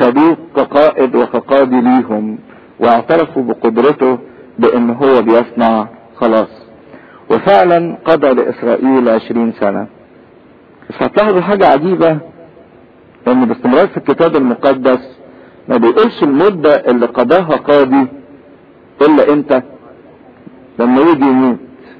خدوه كقائد وكقاضي ليهم واعترفوا بقدرته بان هو بيصنع خلاص وفعلا قضى لاسرائيل عشرين سنة بس هتلاحظوا حاجة عجيبة ان باستمرار في الكتاب المقدس ما بيقولش المدة اللي قضاها قاضي الا امتى لما يجي يموت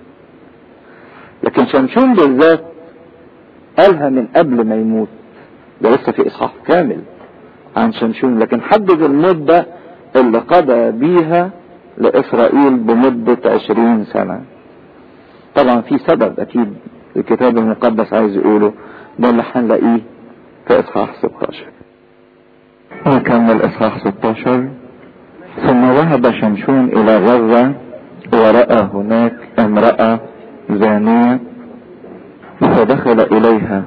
لكن شمشون بالذات قالها من قبل ما يموت ده لسه في اصحاح كامل عن شمشون لكن حدد المدة اللي قضى بيها لاسرائيل بمدة عشرين سنة طبعا في سبب اكيد الكتاب المقدس عايز يقوله ده اللي هنلاقيه في اصحاح 16 نكمل اصحاح 16 ثم ذهب شمشون الى غزة ورأى هناك امرأة زانية فدخل اليها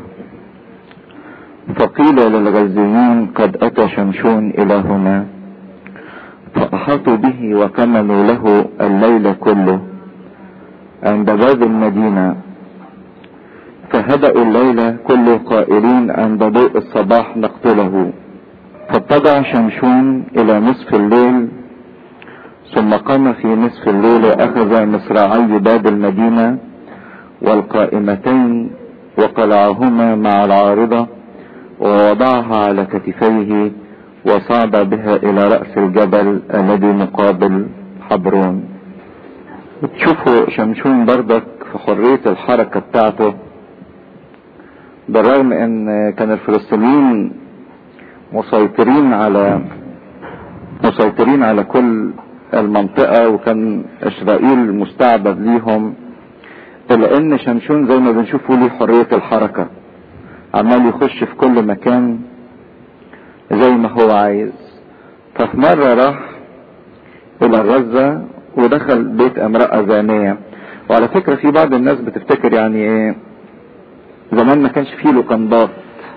فقيل للغزيين قد اتى شمشون الى هنا فاحاطوا به وكملوا له الليل كله عند باب المدينة فهدأوا الليل كله قائلين عند ضوء الصباح نقتله فاتبع شمشون الى نصف الليل ثم قام في نصف الليل اخذ مصراعي باب المدينة والقائمتين وقلعهما مع العارضة ووضعها على كتفيه وصعد بها الى رأس الجبل الذي مقابل حبرون تشوفوا شمشون بردك في حرية الحركة بتاعته بالرغم ان كان الفلسطينيين مسيطرين على مسيطرين على كل المنطقة وكان اسرائيل مستعبد ليهم الا ان شمشون زي ما بنشوفه ليه حرية الحركة عمال يخش في كل مكان زي ما هو عايز ففي مرة راح الى غزة ودخل بيت امرأة زانية وعلى فكرة في بعض الناس بتفتكر يعني ايه زمان ما كانش فيه لوكندات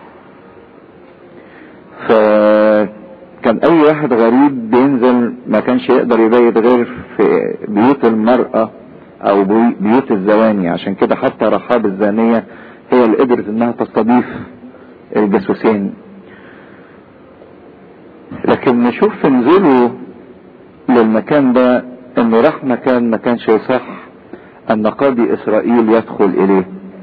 فكان اي واحد غريب بينزل ما كانش يقدر يبيت غير في بيوت المرأة او بيوت الزواني عشان كده حتى رحاب الزانية هي اللي قدرت انها تستضيف الجاسوسين لكن نشوف في نزوله للمكان ده انه راح مكان ما كانش يصح ان قاضي اسرائيل يدخل اليه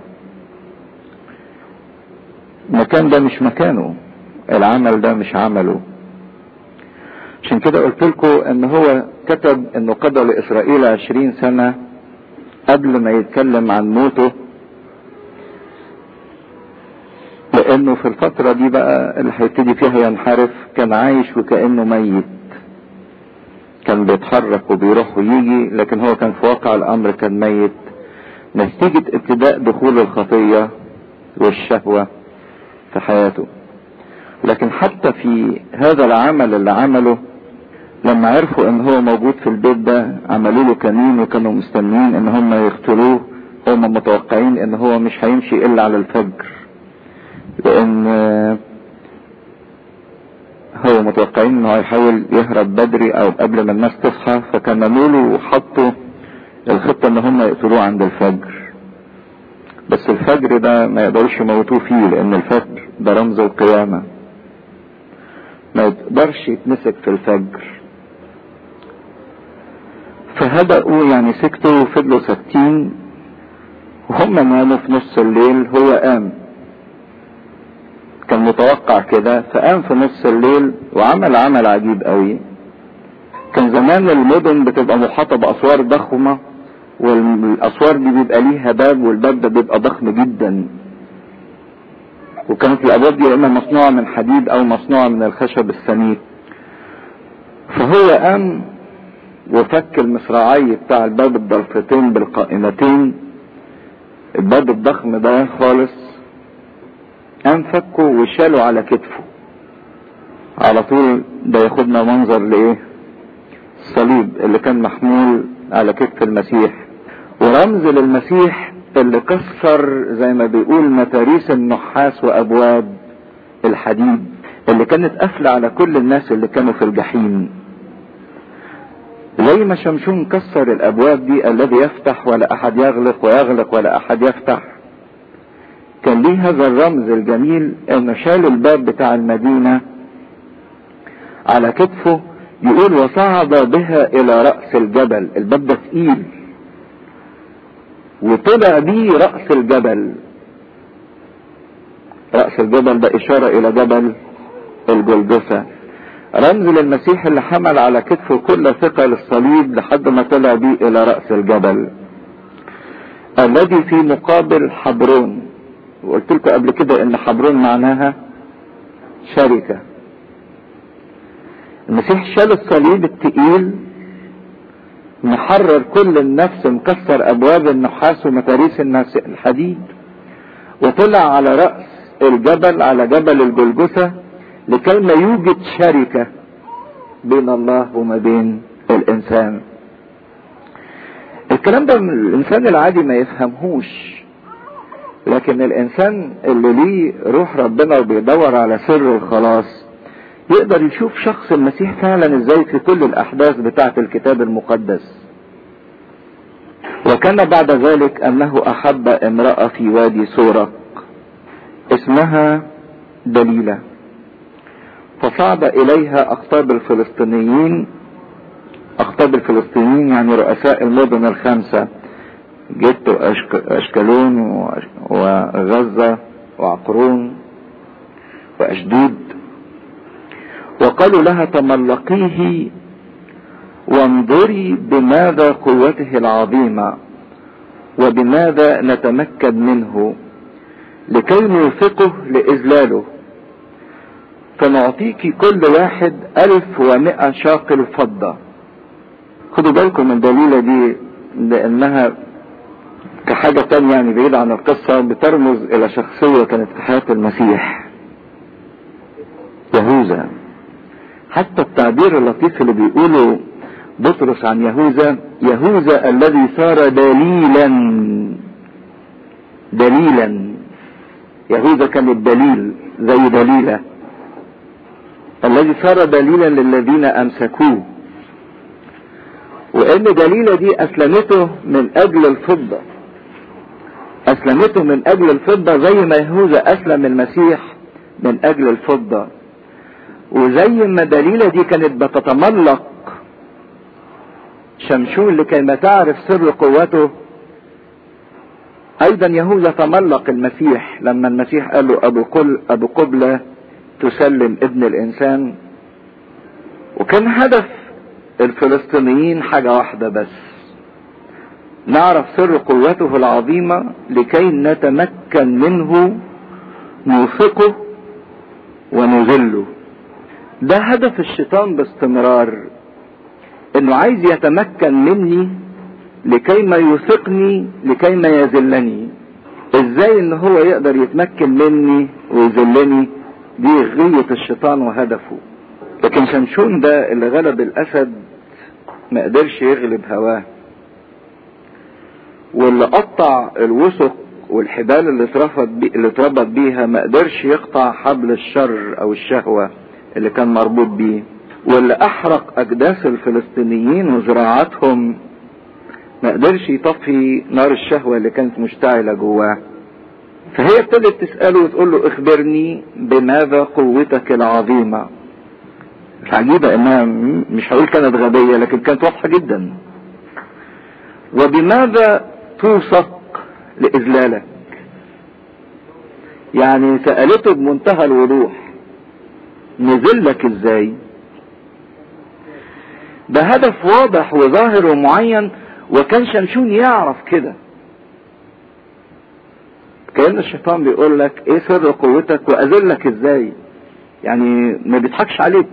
المكان ده مش مكانه العمل ده مش عمله عشان كده قلت لكم ان هو كتب انه قضى لاسرائيل عشرين سنة قبل ما يتكلم عن موته لانه في الفترة دي بقى اللي هيبتدي فيها ينحرف كان عايش وكأنه ميت كان بيتحرك وبيروح ويجي لكن هو كان في واقع الامر كان ميت نتيجة ابتداء دخول الخطية والشهوة في حياته لكن حتى في هذا العمل اللي عمله لما عرفوا ان هو موجود في البيت ده عملوا له كمين وكانوا مستنيين ان هم يقتلوه هم متوقعين ان هو مش هيمشي الا على الفجر لان هو متوقعين انه هيحاول يهرب بدري او قبل ما الناس تصحى فكملوا له وحطوا الخطة ان هم يقتلوه عند الفجر بس الفجر ده ما يقدرش يموتوه فيه لان الفجر ده رمز القيامة ما يقدرش يتمسك في الفجر فهدأوا يعني سكتوا وفضلوا ساكتين وهم ناموا في نص الليل هو قام كان متوقع كده فقام في نص الليل وعمل عمل عجيب قوي كان زمان المدن بتبقى محاطة بأسوار ضخمة والأسوار دي بيبقى ليها باب والباب ده بيبقى ضخم جدا وكانت الأبواب دي إما مصنوعة من حديد أو مصنوعة من الخشب السميك فهو قام وفك المصراعي بتاع الباب الضلفتين بالقائمتين الباب الضخم ده خالص قام فكه وشاله على كتفه على طول ده ياخدنا منظر لايه الصليب اللي كان محمول على كتف المسيح ورمز للمسيح اللي كسر زي ما بيقول متاريس النحاس وابواب الحديد اللي كانت قافله على كل الناس اللي كانوا في الجحيم زي ما شمشون كسر الابواب دي الذي يفتح ولا احد يغلق ويغلق ولا احد يفتح كان ليه هذا الرمز الجميل انه شال الباب بتاع المدينة على كتفه يقول وصعد بها الى رأس الجبل الباب ده تقيل وطلع بيه رأس الجبل رأس الجبل ده اشارة الى جبل الجلجثة رمز للمسيح اللي حمل على كتفه كل ثقل الصليب لحد ما طلع بيه الى رأس الجبل الذي في مقابل حبرون وقلت لكم قبل كده ان حبرون معناها شركة المسيح شال الصليب التقيل محرر كل النفس مكسر ابواب النحاس ومتاريس الحديد وطلع على رأس الجبل على جبل الجلجثة لكي ما يوجد شركة بين الله وما بين الانسان الكلام ده الانسان العادي ما يفهمهوش لكن الانسان اللي ليه روح ربنا وبيدور على سر الخلاص يقدر يشوف شخص المسيح فعلا ازاي في كل الاحداث بتاعه الكتاب المقدس وكان بعد ذلك انه احب امرأة في وادي سورق اسمها دليلة فصعد اليها اقطاب الفلسطينيين اقطاب الفلسطينيين يعني رؤساء المدن الخمسة جت اشكالون وغزة وعقرون واشدود وقالوا لها تملقيه وانظري بماذا قوته العظيمة وبماذا نتمكن منه لكي نوثقه لإذلاله فنعطيك كل واحد ألف ومائة شاقل فضة خدوا بالكم من دليلة دي لأنها كحاجة تانية يعني بعيد عن القصة بترمز إلى شخصية كانت في حياة المسيح يهوذا حتى التعبير اللطيف اللي بيقوله بطرس عن يهوذا يهوذا الذي صار دليلا دليلا يهوذا كان الدليل زي دليلة الذي صار دليلا للذين امسكوه وان دليلة دي اسلمته من اجل الفضة اسلمته من اجل الفضة زي ما يهوذا اسلم المسيح من اجل الفضة وزي ما دليلة دي كانت بتتملق شمشون لكي ما تعرف سر قوته ايضا يهوذا تملق المسيح لما المسيح قال له ابو قل ابو قبلة تسلم ابن الانسان وكان هدف الفلسطينيين حاجة واحدة بس نعرف سر قوته العظيمة لكي نتمكن منه نوثقه ونذله ده هدف الشيطان باستمرار انه عايز يتمكن مني لكي ما يوثقني لكي ما يذلني ازاي ان هو يقدر يتمكن مني ويذلني دي غية الشيطان وهدفه لكن شمشون ده اللي غلب الاسد ما قدرش يغلب هواه واللي قطع الوثق والحبال اللي اترفض بي اللي اتربط بيها ما قدرش يقطع حبل الشر او الشهوة اللي كان مربوط بيه واللي احرق اجداث الفلسطينيين وزراعاتهم ما قدرش يطفي نار الشهوة اللي كانت مشتعلة جواه فهي ابتدت تسأله وتقول له اخبرني بماذا قوتك العظيمة العجيبة انها مش هقول كانت غبية لكن كانت واضحة جدا وبماذا توثق لإذلالك يعني سألته بمنتهى الوضوح نذلك ازاي ده هدف واضح وظاهر ومعين وكان شمشون يعرف كده كأن الشيطان بيقول لك ايه سر قوتك واذلك ازاي يعني ما بيضحكش عليك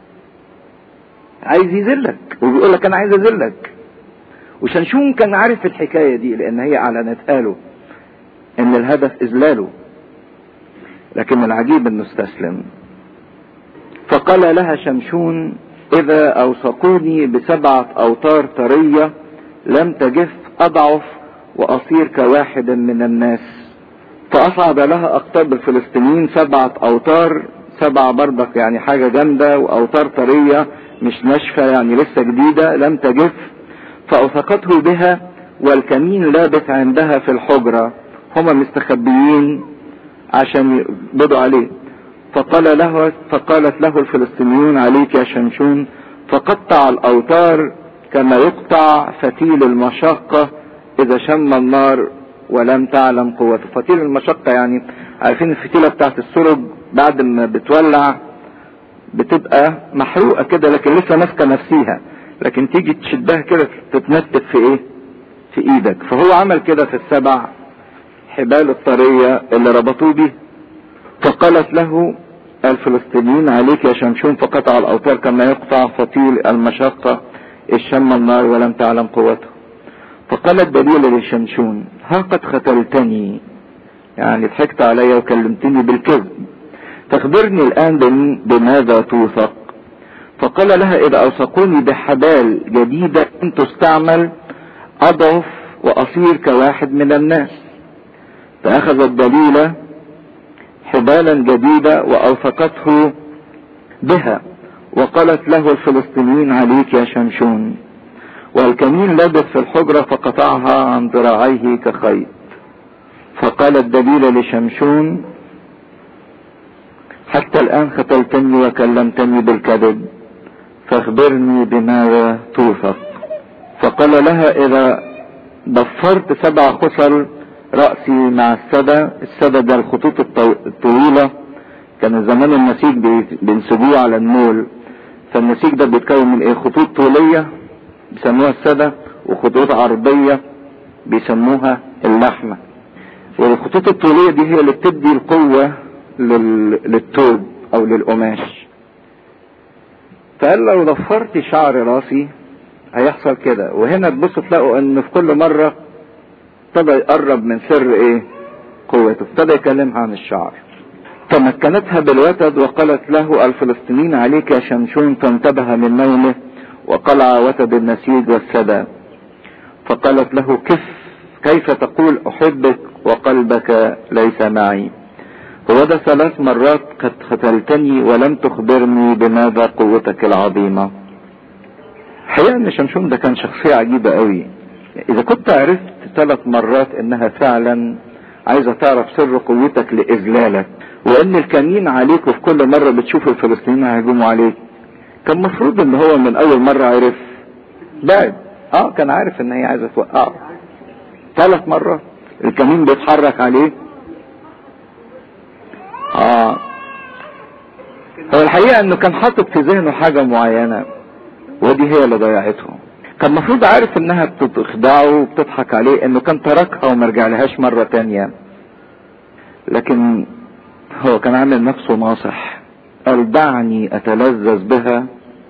عايز يذلك وبيقول لك انا عايز اذلك وشمشون كان عارف الحكاية دي لان هي اعلنتها له ان الهدف اذلاله لكن العجيب انه استسلم فقال لها شمشون اذا اوثقوني بسبعة اوتار طرية لم تجف اضعف واصير كواحد من الناس فاصعد لها اقطاب الفلسطينيين سبعة اوتار سبعة برضك يعني حاجة جامدة واوتار طرية مش ناشفة يعني لسه جديدة لم تجف فاوثقته بها والكمين لابث عندها في الحجرة هما مستخبيين عشان يقبضوا عليه فقال له فقالت له الفلسطينيون عليك يا شمشون فقطع الاوتار كما يقطع فتيل المشقة اذا شم النار ولم تعلم قوته فتيل المشقة يعني عارفين الفتيلة بتاعت السرج بعد ما بتولع بتبقى محروقة كده لكن لسه ماسكة نفسيها لكن تيجي تشدها كده تتنتف في ايه في ايدك فهو عمل كده في السبع حبال الطرية اللي ربطوه بيه فقالت له الفلسطينيين عليك يا شمشون فقطع الاوتار كما يقطع فتيل المشقة الشم النار ولم تعلم قوته فقالت دليل لشمشون ها قد ختلتني يعني ضحكت علي وكلمتني بالكذب فاخبرني الان بماذا توثق فقال لها اذا اوثقوني بحبال جديدة ان تستعمل اضعف واصير كواحد من الناس فاخذت دليلة حبالا جديدة واوثقته بها وقالت له الفلسطينيين عليك يا شمشون والكمين لبث في الحجرة فقطعها عن ذراعيه كخيط فقالت دليل لشمشون حتى الآن ختلتني وكلمتني بالكذب فاخبرني بماذا توثق فقال لها إذا ضفرت سبع خصل رأسي مع السدى السدى ده الخطوط الطويلة كان زمان النسيج بينسجوه على النول فالنسيج ده بيتكون من ايه خطوط طولية بيسموها السدى وخطوط عرضية بيسموها اللحمة والخطوط الطولية دي هي اللي بتدي القوة لل... للتوب او للقماش فقال لو ضفرت شعر راسي هيحصل كده وهنا تبصوا تلاقوا ان في كل مرة ابتدى يقرب من سر ايه قوته ابتدى يكلمها عن الشعر تمكنتها بالوتد وقالت له الفلسطينيين عليك يا شمشون فانتبه من نومه وقلع وتد النسيج والسدى فقالت له كف كيف تقول احبك وقلبك ليس معي هو ده ثلاث مرات قد ختلتني ولم تخبرني بماذا قوتك العظيمة حقيقة ان شمشون ده كان شخصية عجيبة قوي اذا كنت عرفت ثلاث مرات انها فعلا عايزة تعرف سر قوتك لاذلالك وان الكمين عليك وفي كل مرة بتشوف الفلسطينيين هيهجموا عليك كان المفروض ان هو من اول مرة عرف بعد اه كان عارف ان هي عايزة توقعه ثلاث مرات الكمين بيتحرك عليه اه هو الحقيقة انه كان حاطط في ذهنه حاجة معينة ودي هي اللي ضيعته كان المفروض عارف انها بتخدعه وبتضحك عليه انه كان تركها وما رجعلهاش مرة تانية لكن هو كان عامل نفسه ناصح قال دعني اتلذذ بها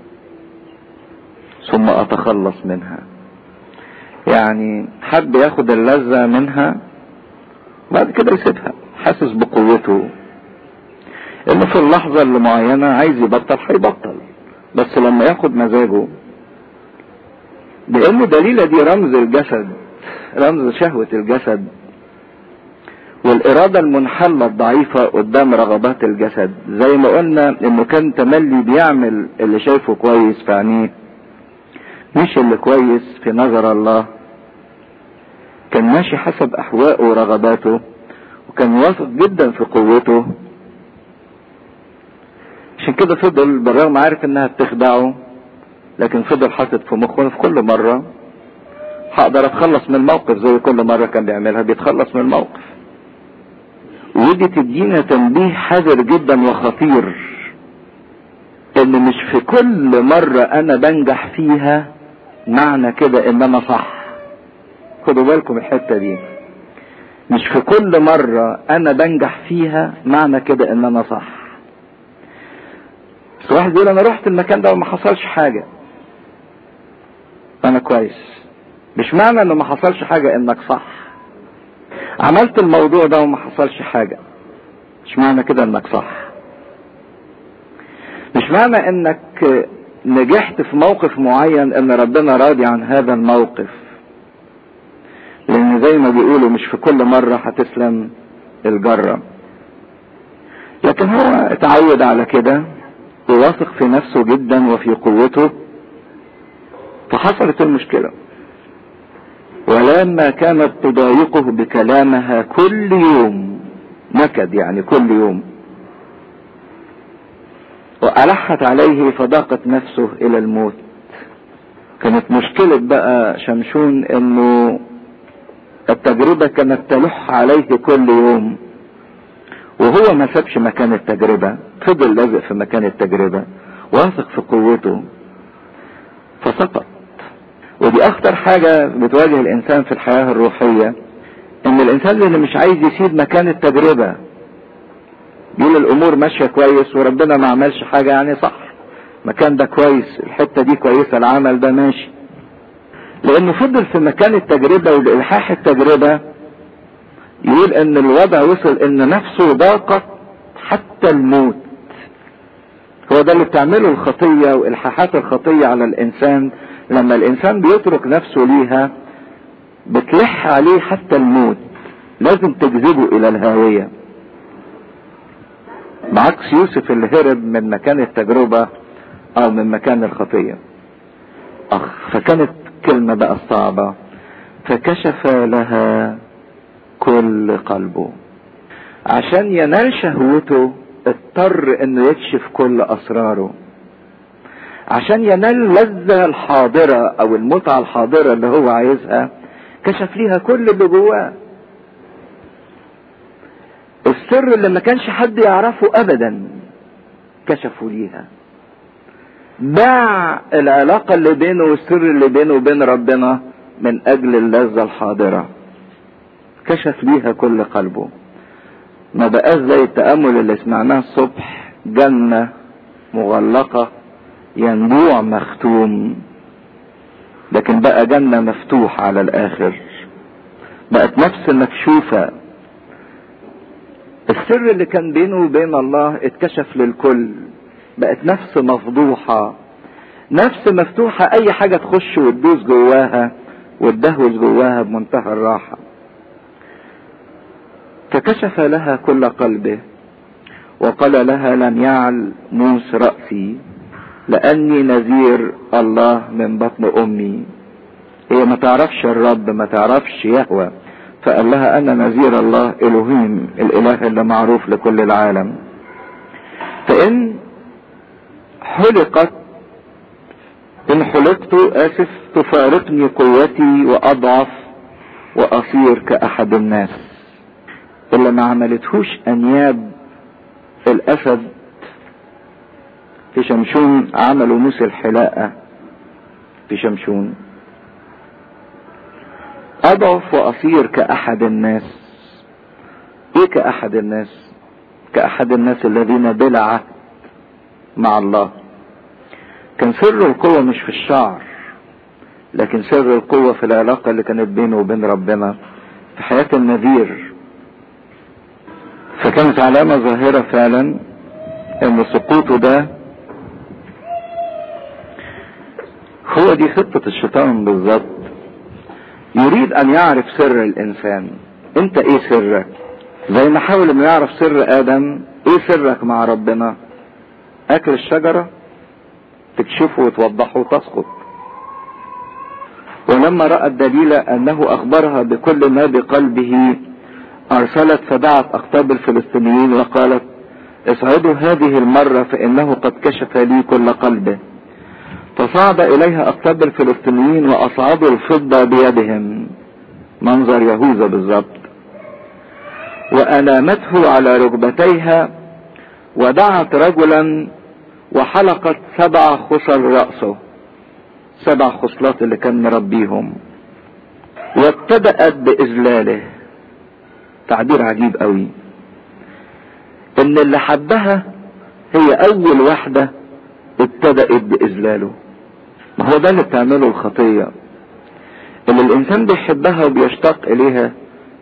ثم اتخلص منها يعني حد ياخد اللذة منها بعد كده يسيبها حاسس بقوته انه في اللحظة اللي معينة عايز يبطل هيبطل بس لما ياخد مزاجه لان دليلة دي رمز الجسد رمز شهوة الجسد والإرادة المنحلة الضعيفة قدام رغبات الجسد زي ما قلنا إنه كان تملي بيعمل اللي شايفه كويس في عينيه مش اللي كويس في نظر الله كان ماشي حسب أحوائه ورغباته وكان واثق جدا في قوته عشان كده فضل بالرغم عارف انها بتخدعه لكن فضل حاطط في مخه في كل مرة هقدر اتخلص من الموقف زي كل مرة كان بيعملها بيتخلص من الموقف ودي تدينا تنبيه حذر جدا وخطير ان مش في كل مرة انا بنجح فيها معنى كده ان انا صح خدوا بالكم الحتة دي مش في كل مرة انا بنجح فيها معنى كده ان انا صح بس واحد يقول انا رحت المكان ده وما حصلش حاجة انا كويس مش معنى انه ما حصلش حاجة انك صح عملت الموضوع ده وما حصلش حاجة مش معنى كده انك صح مش معنى انك نجحت في موقف معين ان ربنا راضي عن هذا الموقف لان زي ما بيقولوا مش في كل مرة هتسلم الجرة لكن هو اتعود على كده وواثق في نفسه جدا وفي قوته فحصلت المشكلة ولما كانت تضايقه بكلامها كل يوم نكد يعني كل يوم وألحت عليه فضاقت نفسه إلى الموت كانت مشكلة بقى شمشون انه التجربة كانت تلح عليه كل يوم وهو ما سابش مكان التجربة فضل لازق في مكان التجربة واثق في قوته فسقط ودي اخطر حاجة بتواجه الانسان في الحياة الروحية ان الانسان اللي مش عايز يسيب مكان التجربة يقول الامور ماشية كويس وربنا ما عملش حاجة يعني صح المكان ده كويس الحتة دي كويسة العمل ده ماشي لانه فضل في مكان التجربة والالحاح التجربة يقول ان الوضع وصل ان نفسه ضاقت حتى الموت هو ده اللي بتعمله الخطية والحاحات الخطية على الانسان لما الانسان بيترك نفسه ليها بتلح عليه حتى الموت لازم تجذبه الى الهاوية بعكس يوسف اللي هرب من مكان التجربة او من مكان الخطية اخ فكانت كلمة بقى صعبة فكشف لها كل قلبه عشان ينال شهوته اضطر انه يكشف كل اسراره عشان ينال اللذة الحاضرة او المتعة الحاضرة اللي هو عايزها كشف ليها كل اللي جواه السر اللي ما كانش حد يعرفه ابدا كشفوا ليها باع العلاقة اللي بينه والسر اللي بينه وبين ربنا من اجل اللذة الحاضرة كشف ليها كل قلبه ما بقاش زي التأمل اللي سمعناه الصبح جنة مغلقة ينبوع مختوم لكن بقى جنة مفتوح على الآخر بقت نفس مكشوفة السر اللي كان بينه وبين الله اتكشف للكل بقت نفس مفضوحة نفس مفتوحة أي حاجة تخش وتدوس جواها وتدهوس جواها بمنتهى الراحة فكشف لها كل قلبه وقال لها لم يعل موس رأسي لأني نذير الله من بطن أمي هي ما تعرفش الرب ما تعرفش يهوى فقال لها أنا نذير الله إلهيم الإله اللي معروف لكل العالم فإن حلقت إن حلقت آسف تفارقني قوتي وأضعف وأصير كأحد الناس اللي ما عملتهوش أنياب الأسد في شمشون عملوا موسى الحلاقة في شمشون أضعف وأصير كأحد الناس إيه كأحد الناس كأحد الناس الذين بلا عهد مع الله كان سر القوة مش في الشعر لكن سر القوة في العلاقة اللي كانت بينه وبين ربنا في حياة النذير فكانت علامة ظاهرة فعلا ان سقوطه ده هو دي خطة الشيطان بالظبط يريد ان يعرف سر الانسان انت ايه سرك زي ما حاول انه يعرف سر ادم ايه سرك مع ربنا اكل الشجرة تكشفه وتوضحه وتسقط ولما رأت دليلة انه اخبرها بكل ما بقلبه ارسلت فدعت اقطاب الفلسطينيين وقالت اصعدوا هذه المرة فانه قد كشف لي كل قلبه فصعد اليها اقطاب الفلسطينيين واصعدوا الفضة بيدهم منظر يهوذا بالظبط وانامته على ركبتيها ودعت رجلا وحلقت سبع خصل رأسه سبع خصلات اللي كان مربيهم وابتدأت بإذلاله تعبير عجيب قوي ان اللي حبها هي اول واحدة ابتدأت بإذلاله ما هو ده اللي بتعمله الخطية اللي الانسان بيحبها وبيشتاق اليها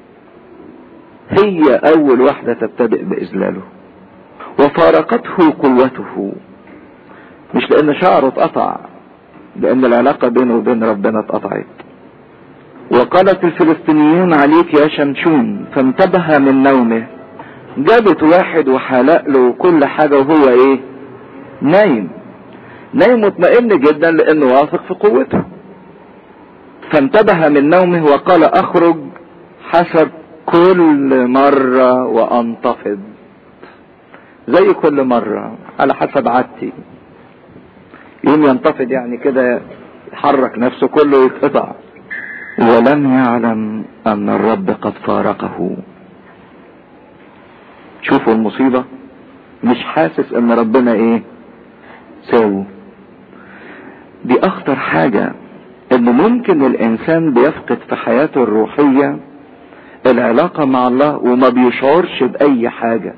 هي اول واحدة تبتدئ بإذلاله وفارقته قوته مش لان شعره اتقطع لان العلاقة بينه وبين ربنا اتقطعت وقالت الفلسطينيون عليك يا شمشون فانتبه من نومه جابت واحد وحلق له كل حاجة وهو ايه نايم نايم مطمئن جدا لانه واثق في قوته فانتبه من نومه وقال اخرج حسب كل مرة وانتفض زي كل مرة على حسب عادتي يوم ينتفض يعني كده يحرك نفسه كله يتقطع ولم يعلم ان الرب قد فارقه شوفوا المصيبة مش حاسس ان ربنا ايه ساوه دي اخطر حاجة ان ممكن الانسان بيفقد في حياته الروحية العلاقة مع الله وما بيشعرش باي حاجة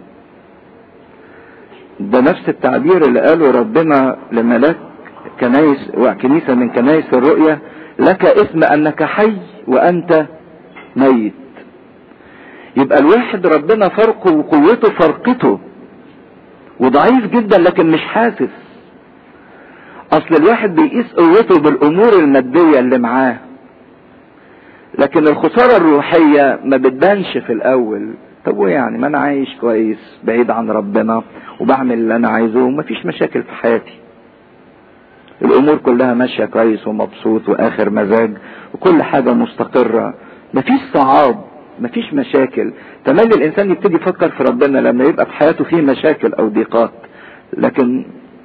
ده نفس التعبير اللي قاله ربنا لملاك كنايس وكنيسة من كنايس الرؤية لك اسم انك حي وانت ميت يبقى الواحد ربنا فرقه وقوته فرقته وضعيف جدا لكن مش حاسس اصل الواحد بيقيس قوته بالامور المادية اللي معاه لكن الخسارة الروحية ما بتبانش في الاول طب ويعني ما انا عايش كويس بعيد عن ربنا وبعمل اللي انا عايزه ومفيش مشاكل في حياتي الامور كلها ماشية كويس ومبسوط واخر مزاج وكل حاجة مستقرة مفيش صعاب مفيش مشاكل تملي الانسان يبتدي يفكر في ربنا لما يبقى في حياته فيه مشاكل او ضيقات لكن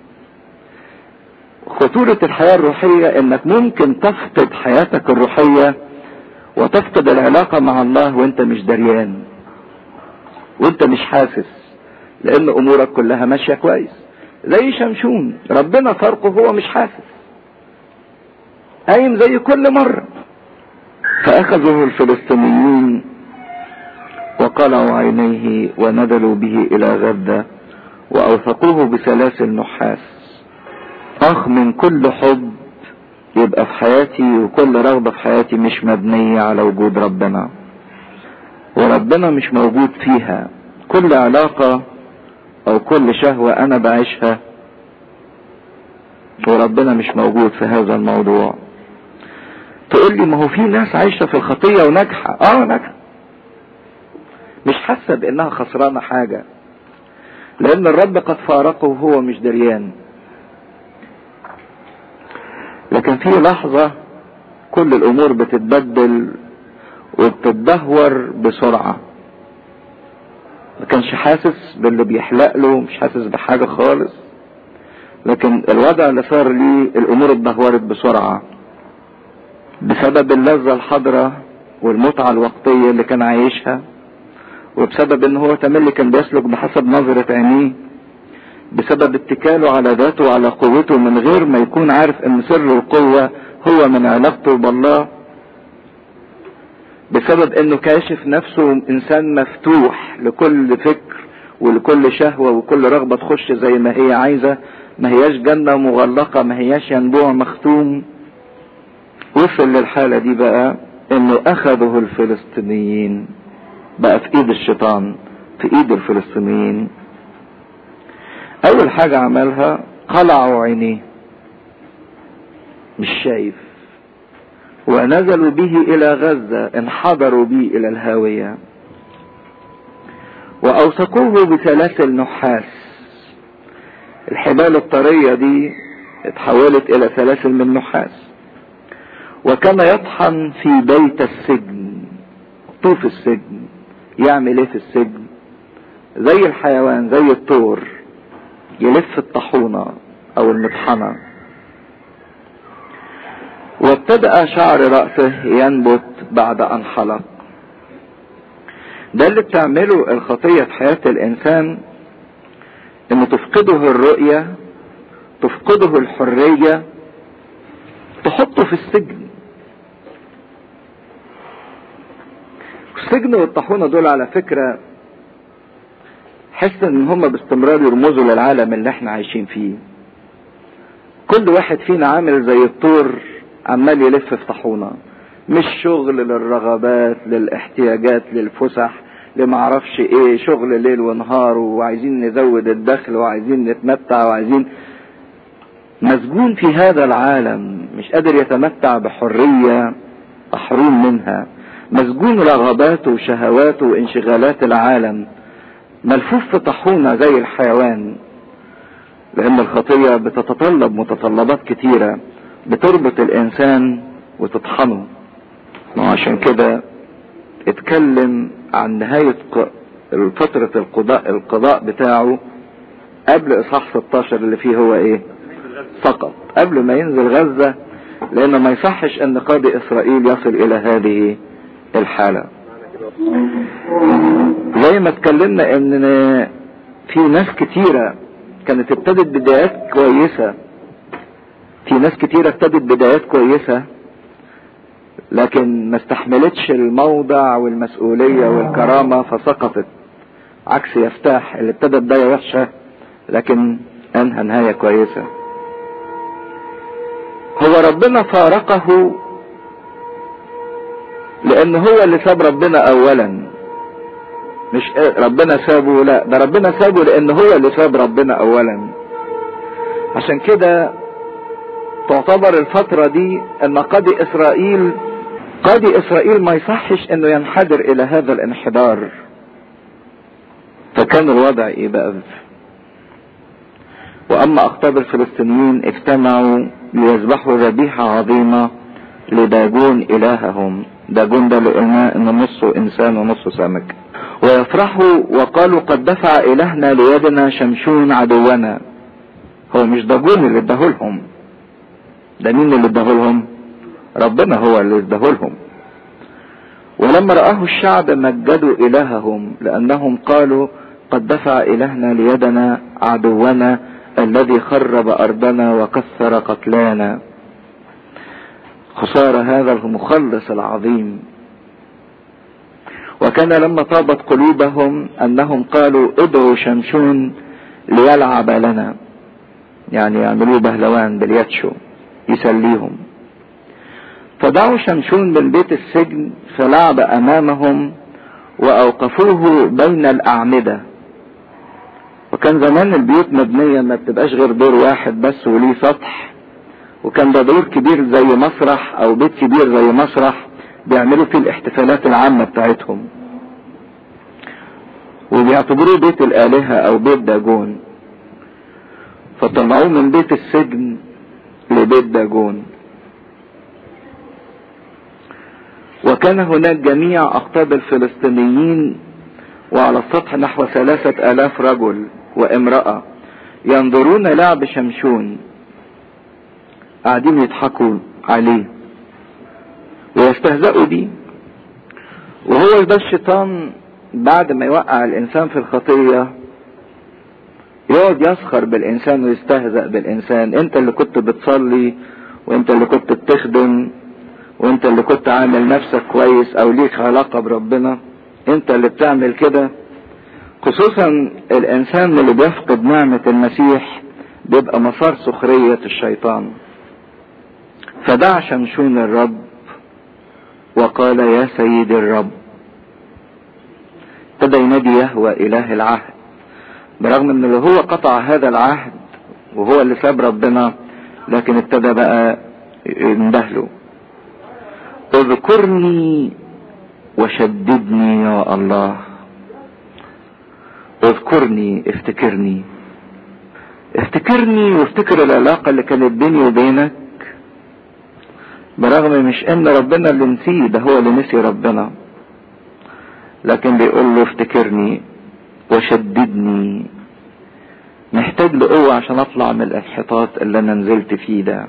خطورة الحياة الروحية انك ممكن تفقد حياتك الروحية وتفقد العلاقة مع الله وانت مش دريان وانت مش حاسس لان امورك كلها ماشية كويس زي شمشون ربنا فرقه هو مش حاسس قايم زي كل مرة فاخذه الفلسطينيين وقلعوا عينيه ونزلوا به الى غدة واوثقوه بسلاسل نحاس اخ من كل حب يبقى في حياتي وكل رغبة في حياتي مش مبنية على وجود ربنا وربنا مش موجود فيها كل علاقة او كل شهوة انا بعيشها وربنا مش موجود في هذا الموضوع تقول لي ما هو في ناس عايشة في الخطية وناجحة اه ناجحة مش حاسة بانها خسرانة حاجة لان الرب قد فارقه وهو مش دريان لكن في لحظة كل الامور بتتبدل وبتتدهور بسرعة ما كانش حاسس باللي بيحلق له مش حاسس بحاجة خالص لكن الوضع اللي صار ليه الامور اتدهورت بسرعة بسبب اللذة الحاضرة والمتعة الوقتية اللي كان عايشها وبسبب ان هو تملي كان بيسلك بحسب نظرة عينيه بسبب اتكاله على ذاته وعلى قوته من غير ما يكون عارف ان سر القوة هو من علاقته بالله بسبب انه كاشف نفسه انسان مفتوح لكل فكر ولكل شهوة وكل رغبة تخش زي ما هي عايزة ما هياش جنة مغلقة ما هياش ينبوع مختوم وصل للحالة دي بقى انه اخذه الفلسطينيين بقى في ايد الشيطان في ايد الفلسطينيين اول حاجة عملها قلعوا عينيه مش شايف ونزلوا به الى غزة انحدروا به الى الهاوية واوثقوه بسلاسل نحاس الحبال الطرية دي اتحولت الى سلاسل من نحاس وكان يطحن في بيت السجن طوف السجن يعمل ايه في السجن زي الحيوان زي الطور يلف الطاحونة او المطحنة وابتدأ شعر رأسه ينبت بعد ان حلق ده اللي بتعمله الخطية في حياة الانسان انه تفقده الرؤية تفقده الحرية تحطه في السجن السجن والطاحونة دول على فكرة حس ان هم باستمرار يرمزوا للعالم اللي احنا عايشين فيه كل واحد فينا عامل زي الطور عمال يلف في طاحونة مش شغل للرغبات للاحتياجات للفسح لمعرفش ايه شغل ليل ونهار وعايزين نزود الدخل وعايزين نتمتع وعايزين مسجون في هذا العالم مش قادر يتمتع بحرية محروم منها مسجون رغباته وشهواته وانشغالات العالم ملفوف في طاحونة زي الحيوان لان الخطية بتتطلب متطلبات كتيرة بتربط الانسان وتطحنه وعشان كده اتكلم عن نهاية فترة القضاء القضاء بتاعه قبل اصحاح 16 اللي فيه هو ايه سقط قبل ما ينزل غزة لان ما يصحش ان قاضي اسرائيل يصل الى هذه الحالة زي ما اتكلمنا ان في ناس كتيرة كانت ابتدت بدايات كويسة في ناس كتيرة ابتدت بدايات كويسة لكن ما استحملتش الموضع والمسؤولية والكرامة فسقطت عكس يفتاح اللي ابتدى بداية وحشة لكن انهى نهاية كويسة هو ربنا فارقه لان هو اللي ساب ربنا اولا مش ربنا سابه لا ده ربنا سابه لان هو اللي ساب ربنا اولا عشان كده تعتبر الفترة دي ان قاضي اسرائيل قاضي اسرائيل ما يصحش انه ينحدر الى هذا الانحدار فكان الوضع ايه بقى واما اقطاب الفلسطينيين اجتمعوا ليذبحوا ذبيحة عظيمة لداجون الههم داجون ده اللي قلناه ان نصه انسان ونصه سمك ويفرحوا وقالوا قد دفع الهنا ليدنا شمشون عدونا هو مش داجون اللي اداهولهم ده مين اللي اداهولهم ربنا هو اللي اداهولهم ولما رآه الشعب مجدوا إلههم لأنهم قالوا قد دفع إلهنا ليدنا عدونا الذي خرب أرضنا وكثر قتلانا خسارة هذا المخلص العظيم وكان لما طابت قلوبهم أنهم قالوا ادعوا شمشون ليلعب لنا يعني يعملوه بهلوان بالياتشو يسليهم فدعوا شمشون من بيت السجن فلعب امامهم واوقفوه بين الاعمده وكان زمان البيوت مبنيه ما بتبقاش غير دور واحد بس وليه سطح وكان ده دور كبير زي مسرح او بيت كبير زي مسرح بيعملوا فيه الاحتفالات العامه بتاعتهم وبيعتبروه بيت الالهه او بيت داجون فطلعوه من بيت السجن لبيت داجون وكان هناك جميع أقطاب الفلسطينيين وعلى السطح نحو ثلاثة آلاف رجل وامرأة ينظرون لعب شمشون قاعدين يضحكوا عليه ويستهزئوا بيه وهو ده الشيطان بعد ما يوقع الإنسان في الخطية يقعد يسخر بالإنسان ويستهزأ بالإنسان أنت اللي كنت بتصلي وأنت اللي كنت بتخدم وانت اللي كنت عامل نفسك كويس او ليك علاقة بربنا انت اللي بتعمل كده خصوصا الانسان اللي بيفقد نعمة المسيح بيبقى مسار سخرية الشيطان فدع شمشون الرب وقال يا سيد الرب ابتدى ينادي يهوى اله العهد برغم ان اللي هو قطع هذا العهد وهو اللي ساب ربنا لكن ابتدى بقى يندهله اذكرني وشددني يا الله اذكرني افتكرني افتكرني وافتكر العلاقة اللي كانت بيني وبينك برغم مش ان ربنا اللي نسيه ده هو اللي نسي ربنا لكن بيقول له افتكرني وشددني محتاج لقوة عشان اطلع من الانحطاط اللي انا نزلت فيه ده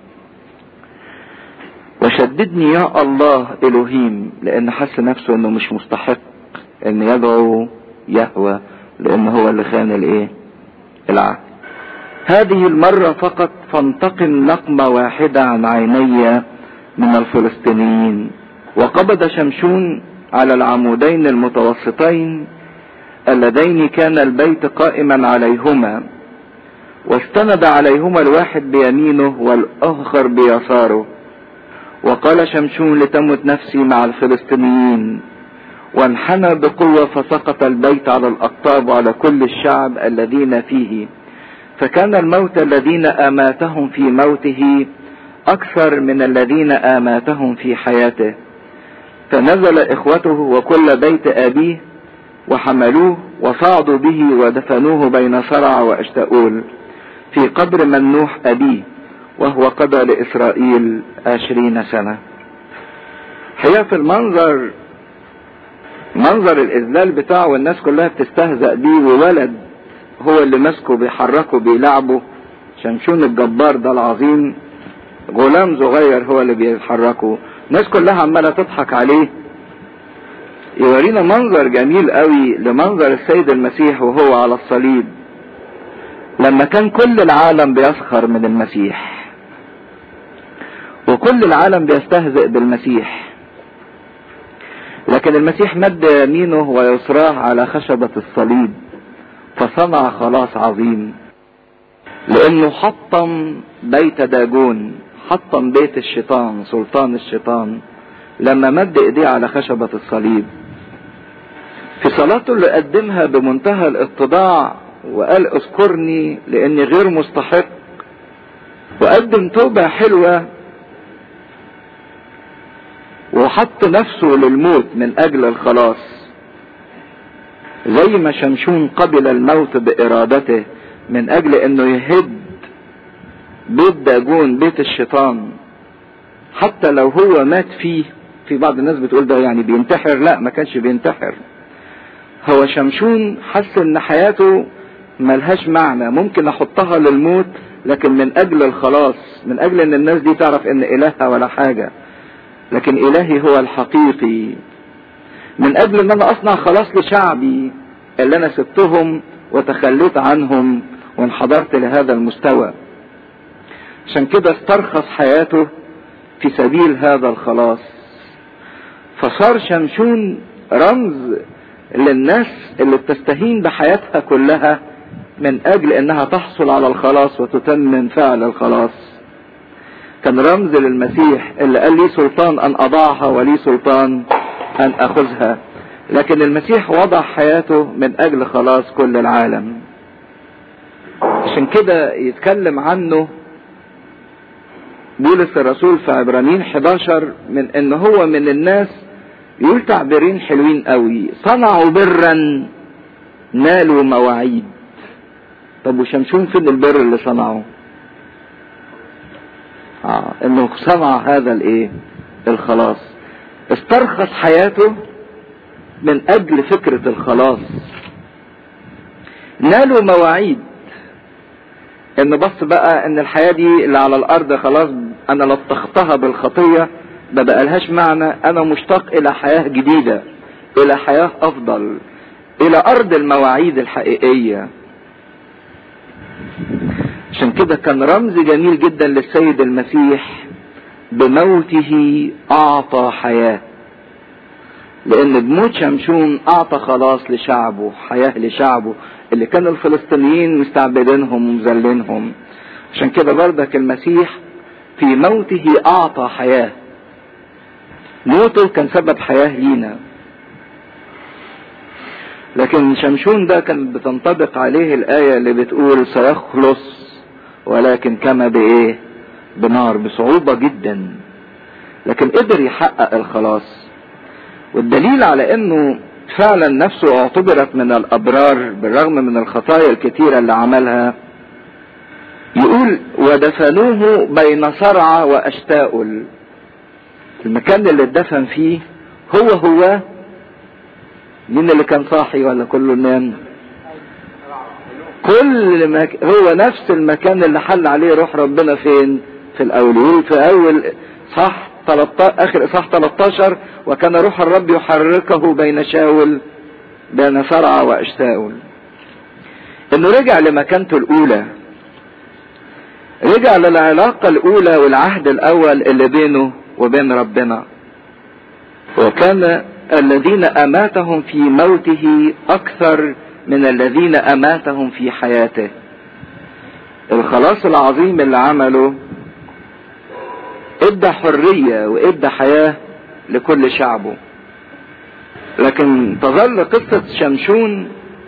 وشددني يا الله الوهيم لان حس نفسه انه مش مستحق ان يدعو يهوى لان هو اللي خان الايه العهد هذه المرة فقط فانتقم نقمة واحدة عن عيني من الفلسطينيين وقبض شمشون على العمودين المتوسطين اللذين كان البيت قائما عليهما واستند عليهما الواحد بيمينه والاخر بيساره وقال شمشون لتمت نفسي مع الفلسطينيين وانحنى بقوة فسقط البيت على الأقطاب وعلى كل الشعب الذين فيه فكان الموت الذين آماتهم في موته أكثر من الذين آماتهم في حياته فنزل إخوته وكل بيت أبيه وحملوه وصعدوا به ودفنوه بين صرع وأشتاؤول في قبر منوح أبيه وهو قضى لإسرائيل عشرين سنة حقيقة في المنظر منظر الإذلال بتاعه والناس كلها بتستهزأ بيه وولد هو اللي ماسكه بيحركه بيلعبه شمشون الجبار ده العظيم غلام صغير هو اللي بيحركه الناس كلها عمالة تضحك عليه يورينا منظر جميل قوي لمنظر السيد المسيح وهو على الصليب لما كان كل العالم بيسخر من المسيح وكل العالم بيستهزئ بالمسيح لكن المسيح مد يمينه ويسراه على خشبة الصليب فصنع خلاص عظيم لانه حطم بيت داجون حطم بيت الشيطان سلطان الشيطان لما مد ايديه على خشبة الصليب في صلاته اللي قدمها بمنتهى الاتضاع وقال اذكرني لاني غير مستحق وقدم توبة حلوة وحط نفسه للموت من اجل الخلاص زي ما شمشون قبل الموت بارادته من اجل انه يهد بيت داجون بيت الشيطان حتى لو هو مات فيه في بعض الناس بتقول ده يعني بينتحر لا ما كانش بينتحر هو شمشون حس ان حياته ملهاش معنى ممكن احطها للموت لكن من اجل الخلاص من اجل ان الناس دي تعرف ان الهها ولا حاجة لكن الهي هو الحقيقي من اجل ان انا اصنع خلاص لشعبي اللي انا سبتهم وتخليت عنهم وانحدرت لهذا المستوى عشان كده استرخص حياته في سبيل هذا الخلاص فصار شمشون رمز للناس اللي بتستهين بحياتها كلها من اجل انها تحصل على الخلاص وتتمم فعل الخلاص كان رمز للمسيح اللي قال لي سلطان ان اضعها ولي سلطان ان اخذها لكن المسيح وضع حياته من اجل خلاص كل العالم عشان كده يتكلم عنه بولس الرسول في عبرانيين 11 من ان هو من الناس يقول تعبيرين حلوين قوي صنعوا برا نالوا مواعيد طب وشمشون فين البر اللي صنعه اه انه صنع هذا الايه الخلاص استرخص حياته من اجل فكرة الخلاص نالوا مواعيد ان بص بقى ان الحياة دي اللي على الارض خلاص انا لطختها بالخطية ما بقالهاش معنى انا مشتاق الى حياة جديدة الى حياة افضل الى ارض المواعيد الحقيقية عشان كده كان رمز جميل جدا للسيد المسيح بموته اعطى حياه لان بموت شمشون اعطى خلاص لشعبه حياة لشعبه اللي كان الفلسطينيين مستعبدينهم ومذلينهم عشان كده بردك المسيح في موته اعطى حياة موته كان سبب حياة لينا لكن شمشون ده كان بتنطبق عليه الآية اللي بتقول سيخلص ولكن كما بإيه بنار بصعوبة جدا لكن قدر يحقق الخلاص والدليل على انه فعلا نفسه اعتبرت من الابرار بالرغم من الخطايا الكتيرة اللي عملها يقول ودفنوه بين صرعى واشتاؤل المكان اللي اتدفن فيه هو هو مين اللي كان صاحي ولا كله نام كل مك... هو نفس المكان اللي حل عليه روح ربنا فين في الاول في اول صح 13 اخر اصحاح 13 وكان روح الرب يحركه بين شاول بين صرعى واشتاول انه رجع لمكانته الاولى رجع للعلاقة الاولى والعهد الاول اللي بينه وبين ربنا وكان الذين اماتهم في موته اكثر من الذين اماتهم في حياته الخلاص العظيم اللي عمله ادى حرية وادى حياة لكل شعبه لكن تظل قصة شمشون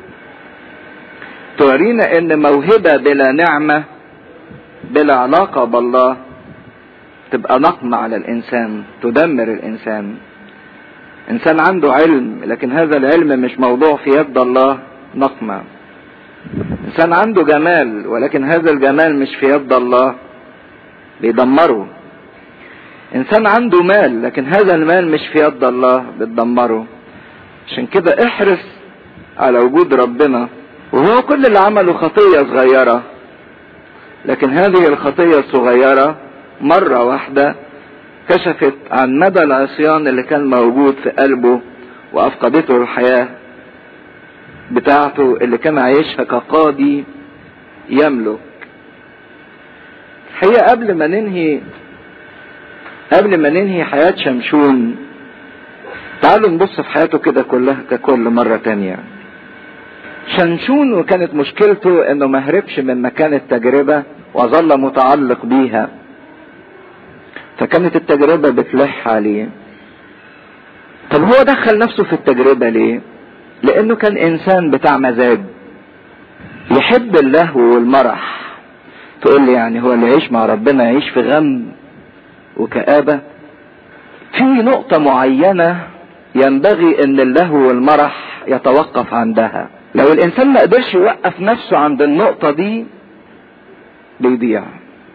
تورينا ان موهبة بلا نعمة بلا علاقة بالله تبقى نقمة على الانسان تدمر الانسان انسان عنده علم لكن هذا العلم مش موضوع في يد الله نقمة انسان عنده جمال ولكن هذا الجمال مش في يد الله بيدمره انسان عنده مال لكن هذا المال مش في يد الله بتدمره عشان كده احرص على وجود ربنا وهو كل اللي عمله خطية صغيرة لكن هذه الخطية الصغيرة مرة واحدة كشفت عن مدى العصيان اللي كان موجود في قلبه وافقدته الحياة بتاعته اللي كان عايشها كقاضي يملك الحقيقة قبل ما ننهي قبل ما ننهي حياة شمشون تعالوا نبص في حياته كده كلها ككل مرة تانية شمشون وكانت مشكلته انه ما هربش من مكان التجربة وظل متعلق بيها فكانت التجربة بتلح عليه طب هو دخل نفسه في التجربة ليه لانه كان انسان بتاع مزاج يحب اللهو والمرح تقول لي يعني هو اللي يعيش مع ربنا يعيش في غم وكآبة في نقطة معينة ينبغي ان اللهو والمرح يتوقف عندها لو الانسان ما قدرش يوقف نفسه عند النقطة دي بيضيع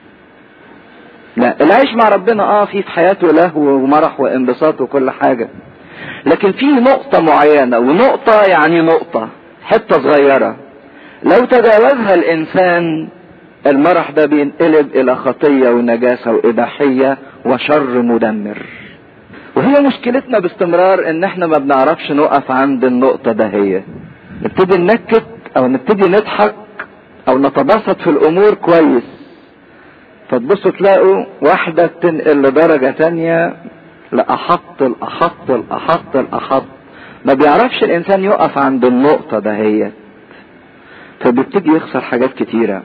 لا العيش مع ربنا اه في في حياته لهو ومرح وانبساط وكل حاجة لكن في نقطة معينة ونقطة يعني نقطة حتة صغيرة لو تجاوزها الانسان المرح ده بينقلب الى خطية ونجاسة واباحية وشر مدمر وهي مشكلتنا باستمرار ان احنا ما بنعرفش نقف عند النقطة دهية نبتدي ننكت او نبتدي نضحك او نتبسط في الامور كويس فتبصوا تلاقوا واحدة بتنقل لدرجة تانية لأحط الأحط الأحط الأحط ما بيعرفش الإنسان يقف عند النقطة دهية فبيبتدي يخسر حاجات كتيرة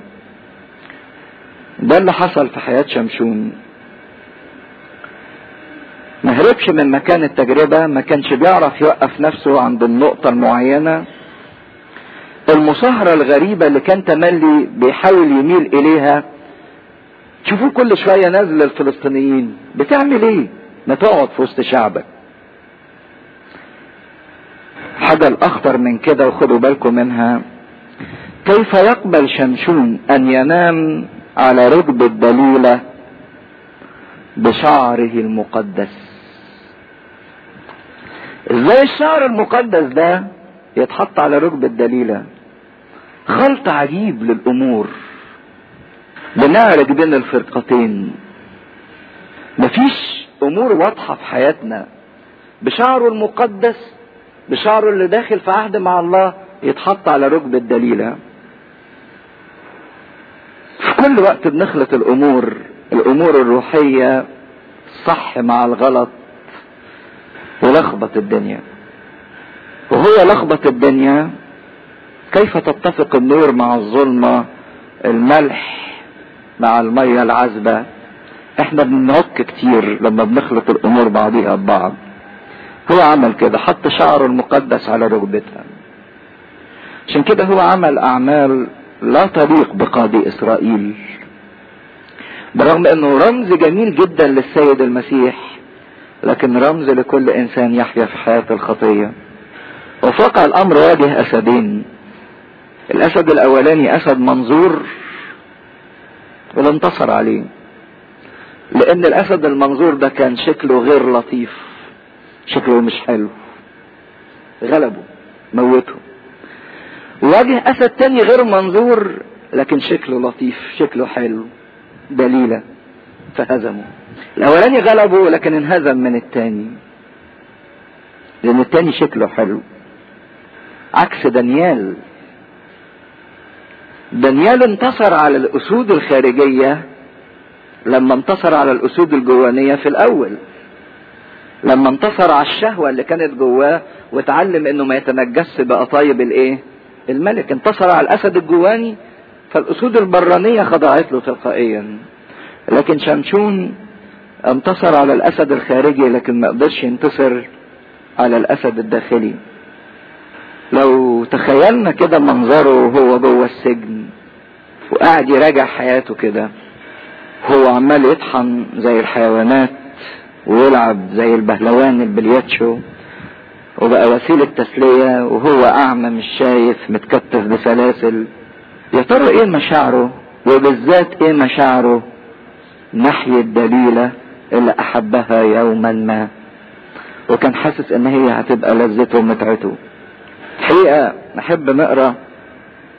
ده اللي حصل في حياة شمشون ما هربش من مكان التجربة ما كانش بيعرف يوقف نفسه عند النقطة المعينة المصاهرة الغريبة اللي كان تملي بيحاول يميل إليها تشوفوه كل شوية نازل للفلسطينيين بتعمل ايه ما تقعد في وسط شعبك حاجة الأخطر من كده وخدوا بالكم منها كيف يقبل شمشون أن ينام على ركب الدليلة بشعره المقدس ازاي الشعر المقدس ده يتحط على ركب الدليلة خلط عجيب للأمور بنعرج بين الفرقتين مفيش امور واضحة في حياتنا بشعره المقدس بشعره اللي داخل في عهد مع الله يتحط على ركب الدليلة في كل وقت بنخلط الامور الامور الروحية صح مع الغلط ولخبط الدنيا وهو لخبط الدنيا كيف تتفق النور مع الظلمة الملح مع المية العذبة احنا بنعك كتير لما بنخلط الامور بعضيها ببعض هو عمل كده حط شعره المقدس على ركبتها عشان كده هو عمل اعمال لا تليق بقاضي اسرائيل برغم انه رمز جميل جدا للسيد المسيح لكن رمز لكل انسان يحيا في حياة الخطية وفي واقع الامر واجه اسدين الاسد الاولاني اسد منظور واللي انتصر عليه لان الاسد المنظور ده كان شكله غير لطيف شكله مش حلو غلبه موته واجه اسد تاني غير منظور لكن شكله لطيف شكله حلو دليلة فهزمه الاولاني غلبه لكن انهزم من التاني لان التاني شكله حلو عكس دانيال دانيال انتصر على الاسود الخارجية لما انتصر على الاسود الجوانية في الاول لما انتصر على الشهوة اللي كانت جواه واتعلم انه ما يتنجس بقطايب الايه الملك انتصر على الاسد الجواني فالاسود البرانية خضعت له تلقائيا لكن شمشون انتصر على الاسد الخارجي لكن ما قدرش ينتصر على الاسد الداخلي لو تخيلنا كده منظره وهو جوه السجن وقاعد يراجع حياته كده هو عمال يطحن زي الحيوانات ويلعب زي البهلوان البلياتشو وبقى وسيلة تسلية وهو أعمى مش شايف متكتف بسلاسل يا ترى إيه مشاعره وبالذات إيه مشاعره ناحية دليلة اللي أحبها يوما ما وكان حاسس إن هي هتبقى لذته ومتعته الحقيقة نحب نقرأ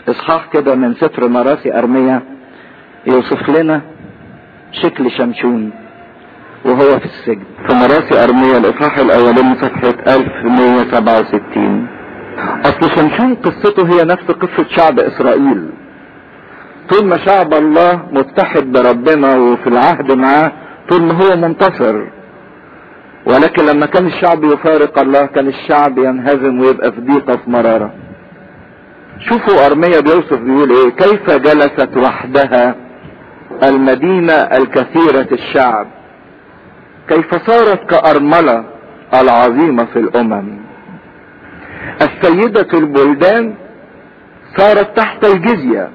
اصحاح كده من سفر مراسي ارمية يوصف لنا شكل شمشون وهو في السجن في مراسي ارمية الاصحاح الاولاني صفحة 1167 اصل شمشون قصته هي نفس قصة شعب اسرائيل طول ما شعب الله متحد بربنا وفي العهد معاه طول ما هو منتصر ولكن لما كان الشعب يفارق الله كان الشعب ينهزم ويبقى في ضيقه في مراره شوفوا ارميا بيوصف بيقول ايه كيف جلست وحدها المدينه الكثيره الشعب كيف صارت كارمله العظيمه في الامم السيده البلدان صارت تحت الجزيه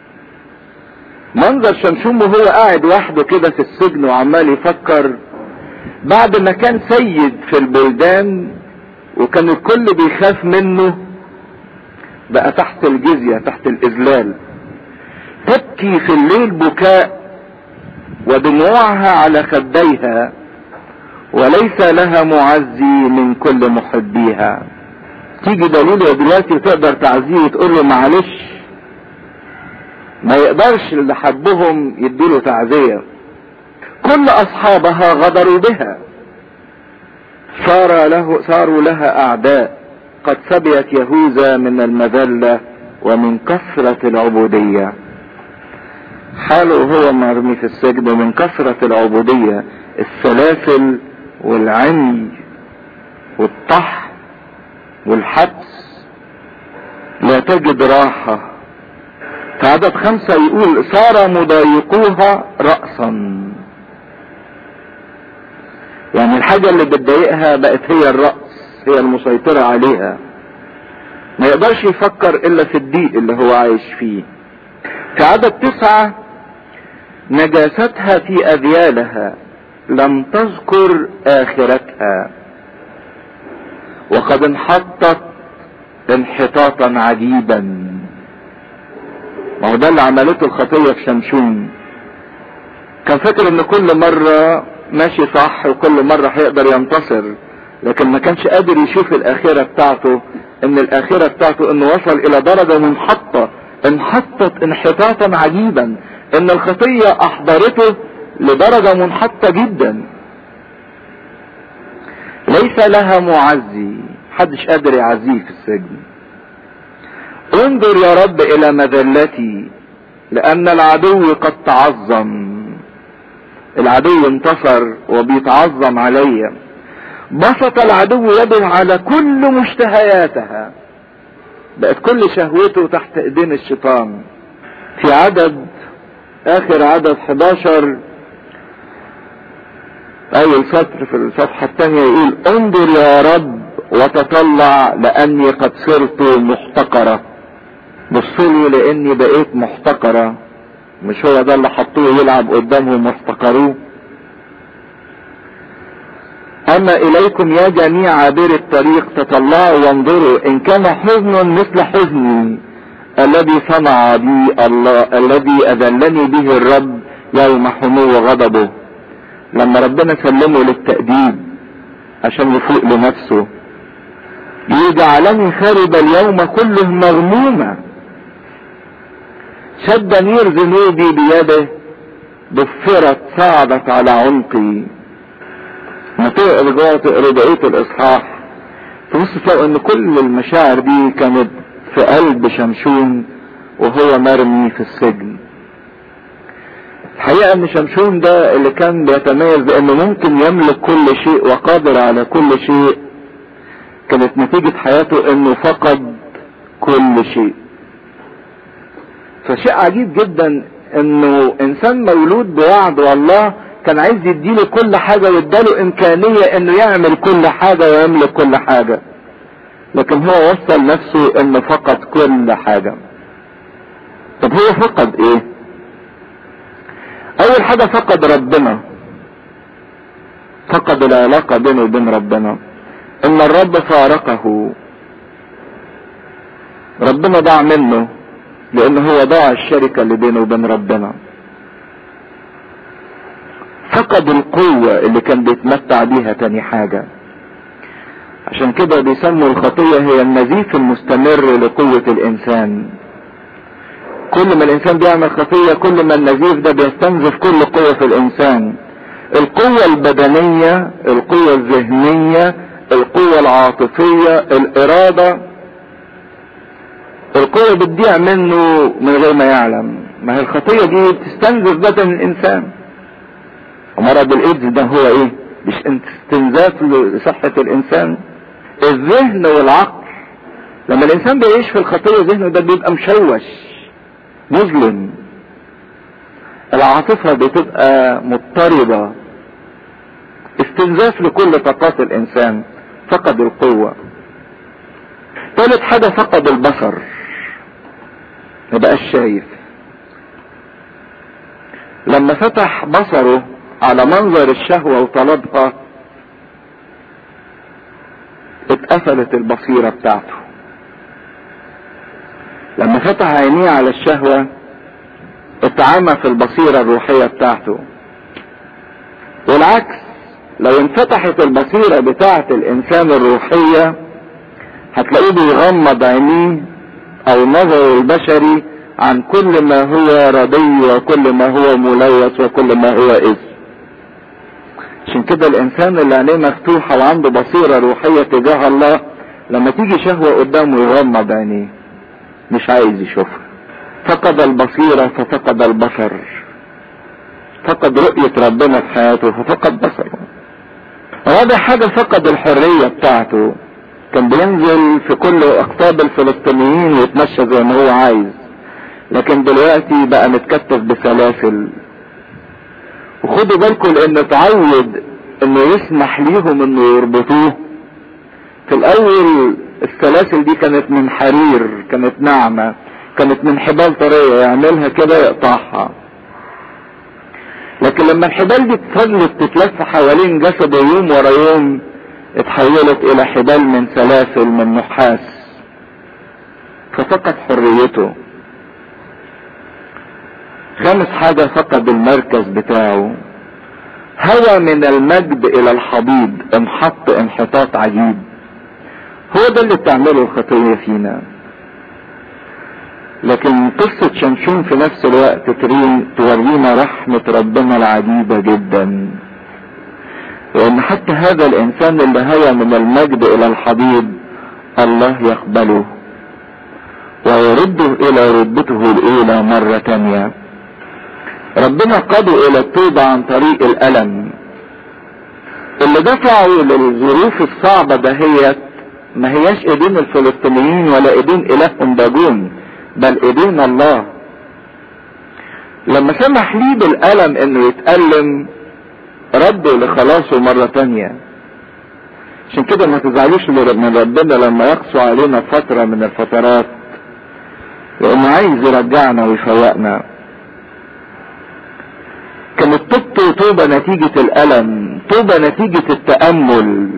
منظر شمشون وهو قاعد وحده كده في السجن وعمال يفكر بعد ما كان سيد في البلدان وكان الكل بيخاف منه بقى تحت الجزية تحت الإذلال تبكي في الليل بكاء ودموعها على خديها وليس لها معزي من كل محبيها تيجي دليل دلوقتي تقدر تعزيه وتقول له معلش ما يقدرش اللي حبهم يديله تعزيه كل اصحابها غدروا بها صار له صاروا لها اعداء قد سبيت يهوذا من المذلة ومن كثرة العبودية حاله هو مرمي في السجن من كثرة العبودية السلاسل والعمي والطح والحبس لا تجد راحة في عدد خمسة يقول صار مضايقوها رأسا يعني الحاجة اللي بتضايقها بقت هي الرأس هي المسيطرة عليها ما يقدرش يفكر الا في الضيق اللي هو عايش فيه في عدد تسعة نجاستها في اذيالها لم تذكر اخرتها وقد انحطت انحطاطا عجيبا ما هو ده اللي عملته الخطية في شمشون كان فاكر ان كل مرة ماشي صح وكل مرة هيقدر ينتصر لكن ما كانش قادر يشوف الاخرة بتاعته ان الاخرة بتاعته انه وصل الى درجة منحطة انحطت انحطاطا عجيبا ان الخطية احضرته لدرجة منحطة جدا ليس لها معزي محدش قادر يعزيه في السجن انظر يا رب الى مذلتي لان العدو قد تعظم العدو انتصر وبيتعظم عليا بسط العدو يده على كل مشتهياتها بقت كل شهوته تحت ايدين الشيطان في عدد اخر عدد 11 اول سطر في الصفحة الثانية يقول انظر يا رب وتطلع لاني قد صرت محتقرة بصلي لاني بقيت محتقرة مش هو ده اللي حطوه يلعب قدامهم واحتقروه اما اليكم يا جميع عابر الطريق تطلعوا وانظروا ان كان حزن مثل حزني الذي صنع بي الله الذي اذلني به الرب يوم حمو غضبه لما ربنا سلمه للتأديب عشان يفوق لنفسه يجعلني خارب اليوم كله مغمومة شد نير ذنوبي بيده ضفرت صعدت على عنقي ما تقرا جوه تقرا بقيه الاصحاح تبص تلاقوا ان كل المشاعر دي كانت في قلب شمشون وهو مرمي في السجن الحقيقة ان شمشون ده اللي كان بيتميز بانه ممكن يملك كل شيء وقادر على كل شيء كانت نتيجة حياته انه فقد كل شيء فشيء عجيب جدا انه انسان مولود بوعد والله كان عايز يديله كل حاجة واداله امكانية انه يعمل كل حاجة ويملك كل حاجة لكن هو وصل نفسه انه فقد كل حاجة طب هو فقد ايه اول حاجة فقد ربنا فقد العلاقة بينه وبين ربنا ان الرب فارقه ربنا ضاع منه لان هو ضاع الشركة اللي بينه وبين ربنا فقد القوة اللي كان بيتمتع بيها تاني حاجة عشان كده بيسموا الخطية هي النزيف المستمر لقوة الانسان كل ما الانسان بيعمل خطية كل ما النزيف ده بيستنزف كل قوة في الانسان القوة البدنية القوة الذهنية القوة العاطفية الارادة القوة بتضيع منه من غير ما يعلم ما هي الخطية دي بتستنزف بدن الانسان ومرض الايدز ده هو ايه مش استنزاف لصحة الانسان الذهن والعقل لما الانسان بيعيش في الخطية ذهنه ده بيبقى مشوش مظلم العاطفة بتبقى مضطربة استنزاف لكل طاقات الانسان فقد القوة ثالث حاجة فقد البصر ما بقاش شايف لما فتح بصره على منظر الشهوة وطلبها اتقفلت البصيرة بتاعته لما فتح عينيه على الشهوة اتعمى في البصيرة الروحية بتاعته والعكس لو انفتحت البصيرة بتاعة الانسان الروحية هتلاقيه بيغمض عينيه او نظره البشري عن كل ما هو ردي وكل ما هو ملوث وكل ما هو اسم عشان كده الانسان اللي عينيه مفتوحة وعنده بصيرة روحية تجاه الله لما تيجي شهوة قدامه يغمض عينيه مش عايز يشوفها فقد البصيرة ففقد البصر فقد رؤية ربنا في حياته ففقد بصره رابع حاجة فقد الحرية بتاعته كان بينزل في كل اقطاب الفلسطينيين ويتمشى زي ما هو عايز لكن دلوقتي بقى متكتف بسلاسل وخدوا بالكم لان اتعود انه يسمح ليهم انه يربطوه في الاول السلاسل دي كانت من حرير كانت ناعمة كانت من حبال طرية يعملها كده يقطعها لكن لما الحبال دي فضلت تتلف حوالين جسده يوم ورا يوم اتحولت الى حبال من سلاسل من نحاس ففقد حريته خامس حاجة فقد المركز بتاعه هوى من المجد الى الحضيض انحط انحطاط عجيب هو ده اللي بتعمله الخطية فينا لكن قصة شمشون في نفس الوقت تورينا رحمة ربنا العجيبة جدا لان حتى هذا الانسان اللي هوى من المجد الى الحضيض الله يقبله ويرده الى رتبته الاولى مرة تانية ربنا قاده الى التوبة عن طريق الالم اللي دفعه للظروف الصعبة دهيت ما هياش ايدين الفلسطينيين ولا ايدين الههم داجون بل ايدين الله لما سمح ليه بالالم انه يتألم رده لخلاصه مرة تانية عشان كده ما تزعلوش من ربنا لما يقسو علينا فترة من الفترات لانه عايز يرجعنا ويفوقنا كانت توبته توبة نتيجة الألم توبة نتيجة التأمل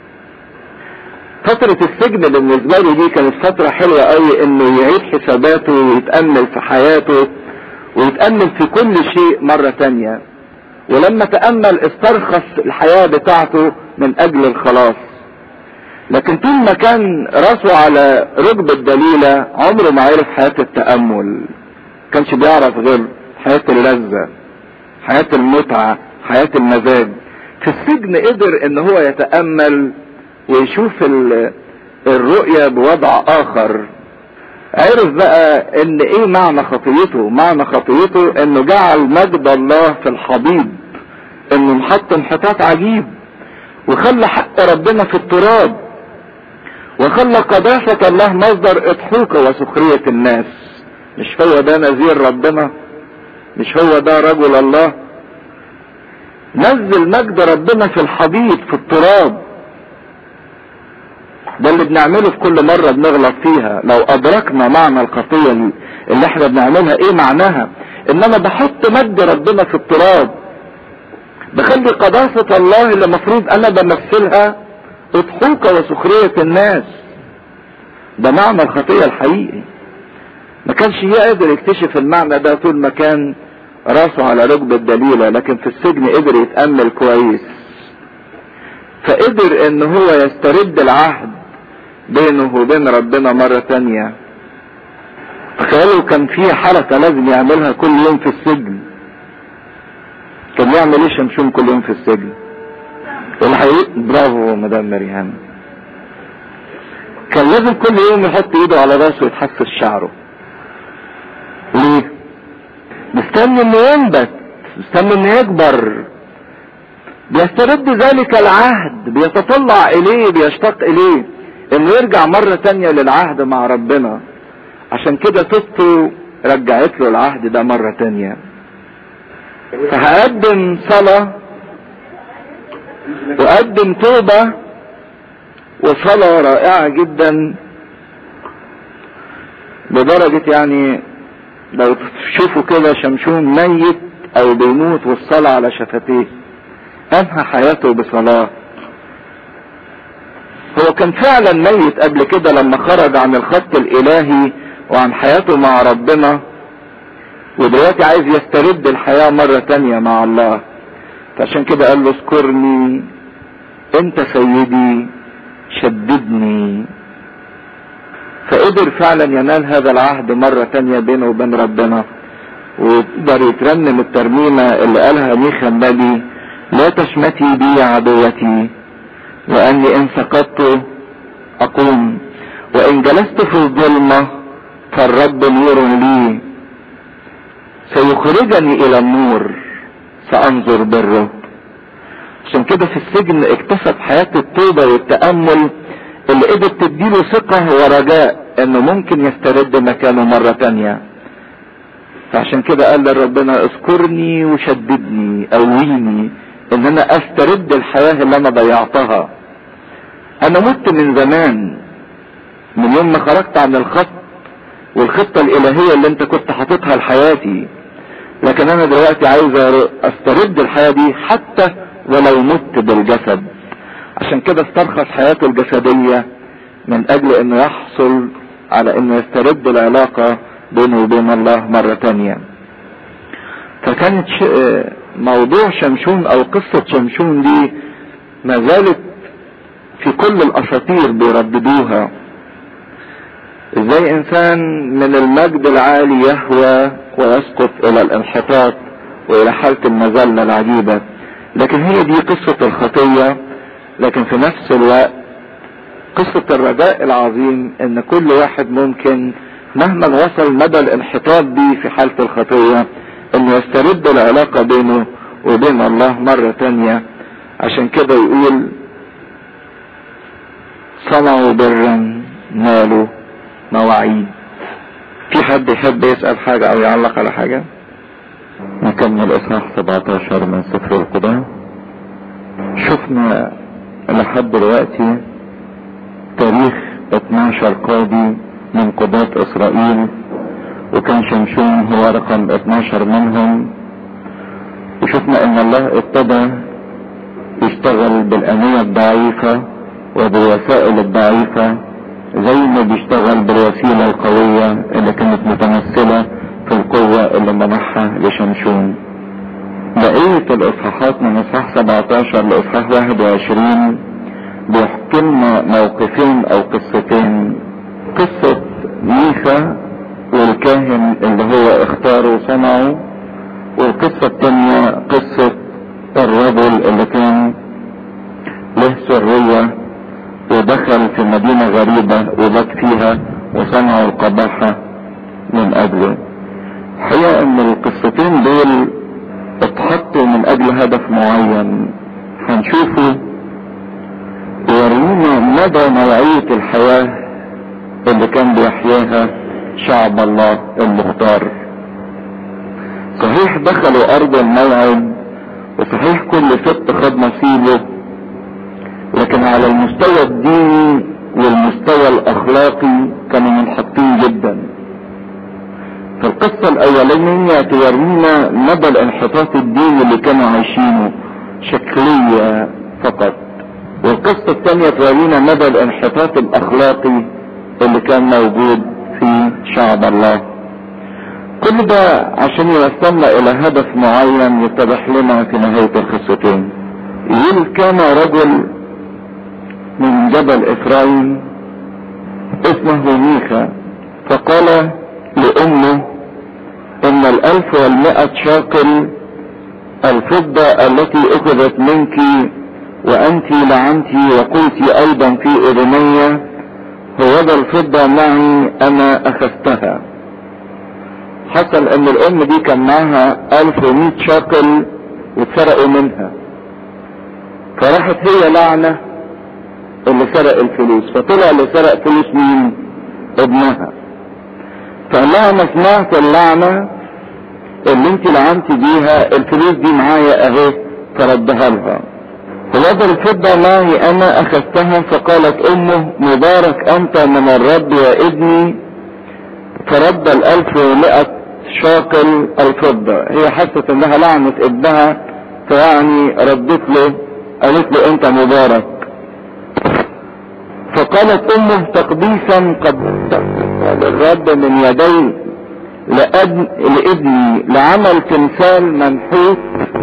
فترة السجن بالنسبة لي دي كانت فترة حلوة قوي انه يعيد حساباته ويتأمل في حياته ويتأمل في كل شيء مرة تانية ولما تأمل استرخص الحياة بتاعته من اجل الخلاص لكن طول ما كان راسه على ركب الدليلة عمره ما عرف حياة التأمل كانش بيعرف غير حياة اللذة حياة المتعة حياة المزاج في السجن قدر ان هو يتأمل ويشوف الرؤية بوضع اخر عرف بقى ان ايه معنى خطيته معنى خطيته انه جعل مجد الله في الحضيض انه محط انحطاط عجيب وخلى حق ربنا في التراب وخلى قداسة الله مصدر اضحوكة وسخرية الناس مش هو ده نذير ربنا مش هو ده رجل الله نزل مجد ربنا في الحضيض في التراب ده اللي بنعمله في كل مرة بنغلط فيها لو ادركنا معنى الخطية اللي احنا بنعملها ايه معناها ان انا بحط مجد ربنا في التراب بخلي قداسة الله اللي المفروض انا بمثلها اضحوكة وسخرية الناس ده معنى الخطية الحقيقي ما كانش يقدر يكتشف المعنى ده طول ما كان راسه على ركب الدليلة لكن في السجن قدر يتأمل كويس فقدر ان هو يسترد العهد بينه وبين ربنا مرة تانية تخيلوا كان في حركة لازم يعملها كل يوم في السجن كان يعمل ايه شمشون كل يوم في السجن الحقيقة برافو مدام مريم كان لازم كل يوم يحط ايده على راسه ويتحسس شعره ليه مستني انه ينبت مستني انه يكبر بيسترد ذلك العهد بيتطلع اليه بيشتاق اليه انه يرجع مرة تانية للعهد مع ربنا عشان كده توبته رجعت له العهد ده مرة تانية فهقدم صلاة وقدم توبة وصلاة رائعة جدا لدرجة يعني لو تشوفوا كده شمشون ميت او بيموت والصلاة على شفتيه انهى حياته بصلاة هو كان فعلا ميت قبل كده لما خرج عن الخط الالهي وعن حياته مع ربنا ودلوقتي عايز يسترد الحياة مرة تانية مع الله فعشان كده قال له اذكرني انت سيدي شددني فقدر فعلا ينال هذا العهد مرة تانية بينه وبين ربنا ويقدر يترنم الترميمة اللي قالها ميخا النبي لا تشمتي بي عدوتي واني ان سقطت اقوم وان جلست في الظلمة فالرب نور لي سيخرجني الى النور سانظر بره عشان كده في السجن اكتسب حياة التوبة والتأمل اللي قدرت تديله ثقة ورجاء انه ممكن يسترد مكانه مرة تانية فعشان كده قال لربنا اذكرني وشددني قويني ان انا استرد الحياة اللي انا ضيعتها انا مت من زمان من يوم ما خرجت عن الخط والخطة الالهية اللي انت كنت حاططها لحياتي لكن انا دلوقتي عايز استرد الحياة دي حتى ولو مت بالجسد عشان كده استرخص حياته الجسدية من اجل انه يحصل على انه يسترد العلاقة بينه وبين الله مرة تانية فكانت موضوع شمشون او قصة شمشون دي ما زالت في كل الاساطير بيرددوها ازاي انسان من المجد العالي يهوى ويسقط الى الانحطاط والى حالة المذلة العجيبة لكن هي دي قصة الخطية لكن في نفس الوقت قصة الرجاء العظيم ان كل واحد ممكن مهما وصل مدى الانحطاط دي في حالة الخطية انه يسترد العلاقة بينه وبين الله مرة تانية عشان كده يقول صنعوا برا نالوا مواعيد في حد يحب يسأل حاجة او يعلق على حاجة نكمل اصحاح 17 من سفر القضاء شفنا لحد دلوقتي تاريخ 12 قاضي من قضاة اسرائيل وكان شمشون هو رقم 12 منهم وشفنا ان الله ابتدى يشتغل بالانية الضعيفة وبالوسائل الضعيفة زي ما بيشتغل بالوسيلة القوية اللي كانت متمثلة في القوة اللي منحها لشمشون بقية الاصحاحات من اصحاح 17 لاصحاح 21 بيحكي لنا موقفين او قصتين قصة ميخا والكاهن اللي هو اختاره وصنعه والقصة التانية قصة الرجل اللي كان له سرية ودخل في مدينة غريبة وبات فيها وصنعوا القباحة من اجله حقيقة ان القصتين دول اتحطوا من اجل هدف معين هنشوفه يورينا مدى نوعية الحياة اللي كان بيحياها شعب الله المختار صحيح دخلوا ارض الموعد وصحيح كل ست خد نصيبه لكن على المستوى الديني والمستوى الاخلاقي كانوا منحطين جدا فالقصة الاولانية تورينا مدى الانحطاط الديني اللي كانوا عايشينه شكلية فقط والقصة الثانية تورينا مدى الانحطاط الاخلاقي اللي كان موجود في شعب الله كل ده عشان يوصلنا الى هدف معين يتضح لنا في نهاية القصتين يقول كان رجل من جبل افرايم اسمه ميخا فقال لأمه إن الألف والمئة شاقل الفضة التي أخذت منك وأنت لعنتي وقلت أيضا في أذني هو ذا الفضة معي أنا أخذتها حصل ان الام دي كان معاها الف ومئة شاقل واتسرقوا منها فراحت هي لعنة اللي سرق الفلوس فطلع اللي سرق فلوس مين ابنها فقال لها انا سمعت اللعنة اللي انت لعنتي بيها الفلوس دي معايا اهي فردها لها فوضع الفضة معي انا اخذتها فقالت امه مبارك انت من الرب يا ابني فرد الالف ومئة شاقل الفضة هي حست انها لعنت ابنها فيعني ردت له قالت له انت مبارك فقالت امه تقديسا قد للرب من يدي لابني لعمل تمثال منحوت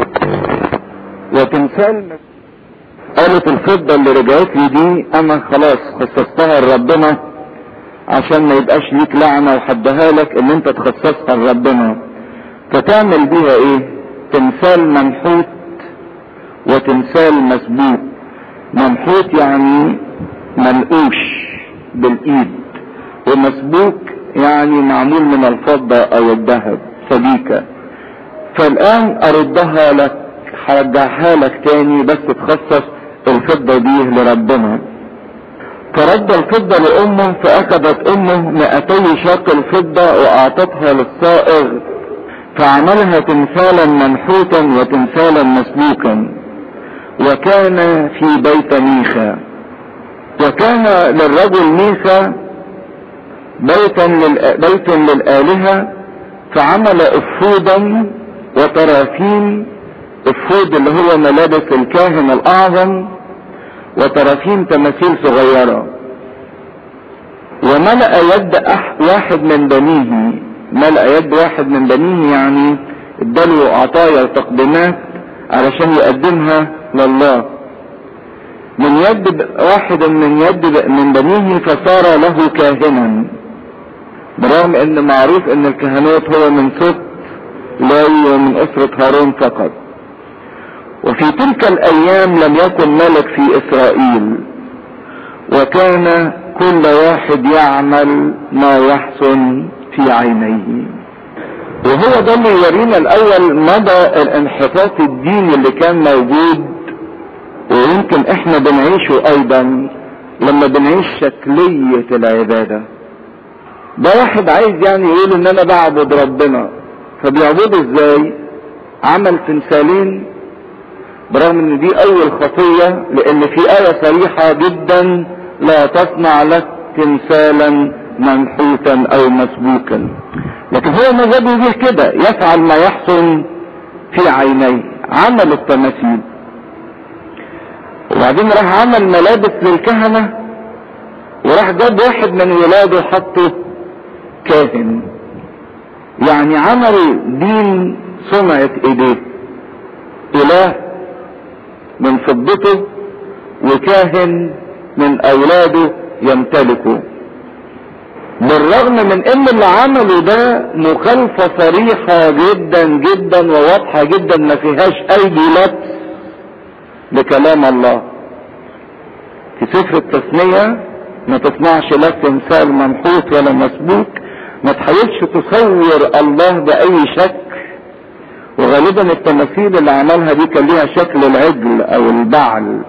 وتمثال قالت الفضة اللي رجعت لي دي انا خلاص خصصتها لربنا عشان ما يبقاش ليك لعنة وحدها لك ان انت تخصصها لربنا فتعمل بيها ايه تمثال منحوت وتمثال مسبوك منحوت يعني منقوش بالايد ومسبوك يعني معمول من الفضة او الذهب سبيكة فالان اردها لك هرجعها لك تاني بس تخصص الفضة دي لربنا فرد الفضة لأمه فأخذت أمه مئتي شاقل فضة وأعطتها للصائغ فعملها تمثالا منحوتا وتمثالا مسبوكا وكان في بيت ميخا وكان للرجل ميخا بيتا لل... بيت للآلهة فعمل أفودا وترافيم الفود اللي هو ملابس الكاهن الأعظم وترافيم تماثيل صغيرة وملأ يد أح واحد من بنيه ملأ يد واحد من بنيه يعني اداله عطايا وتقديمات علشان يقدمها لله من يد واحد من يد من بنيه فصار له كاهنا برغم ان معروف ان الكهنوت هو من سبط لاوي ومن اسرة هارون فقط وفي تلك الايام لم يكن ملك في اسرائيل وكان كل واحد يعمل ما يحسن في عينيه وهو ده اللي يورينا الاول مدى الانحطاط الديني اللي كان موجود ويمكن احنا بنعيشه ايضا لما بنعيش شكلية العبادة ده واحد عايز يعني يقول ان انا بعبد ربنا فبيعبده ازاي عمل تمثالين برغم ان دي اول خطية لان في اية صريحة جدا لا تصنع لك تمثالا منحوتا او مسبوكا لكن هو مزاجه به كده يفعل ما يحسن في عينيه عمل التماثيل وبعدين راح عمل ملابس للكهنة وراح جاب واحد من ولاده حطه كاهن يعني عمل دين صنعة ايديه اله من فضته وكاهن من اولاده يمتلكه بالرغم من ان اللي عمله ده مخالفة صريحة جدا جدا وواضحة جدا ما فيهاش اي لبس لكلام الله في سفر التثنية ما تصنعش لا تمثال منحوت ولا مسبوك ما تحاولش تصور الله بأي شكل وغالبا التماثيل اللي عملها دي كان ليها شكل العجل او البعل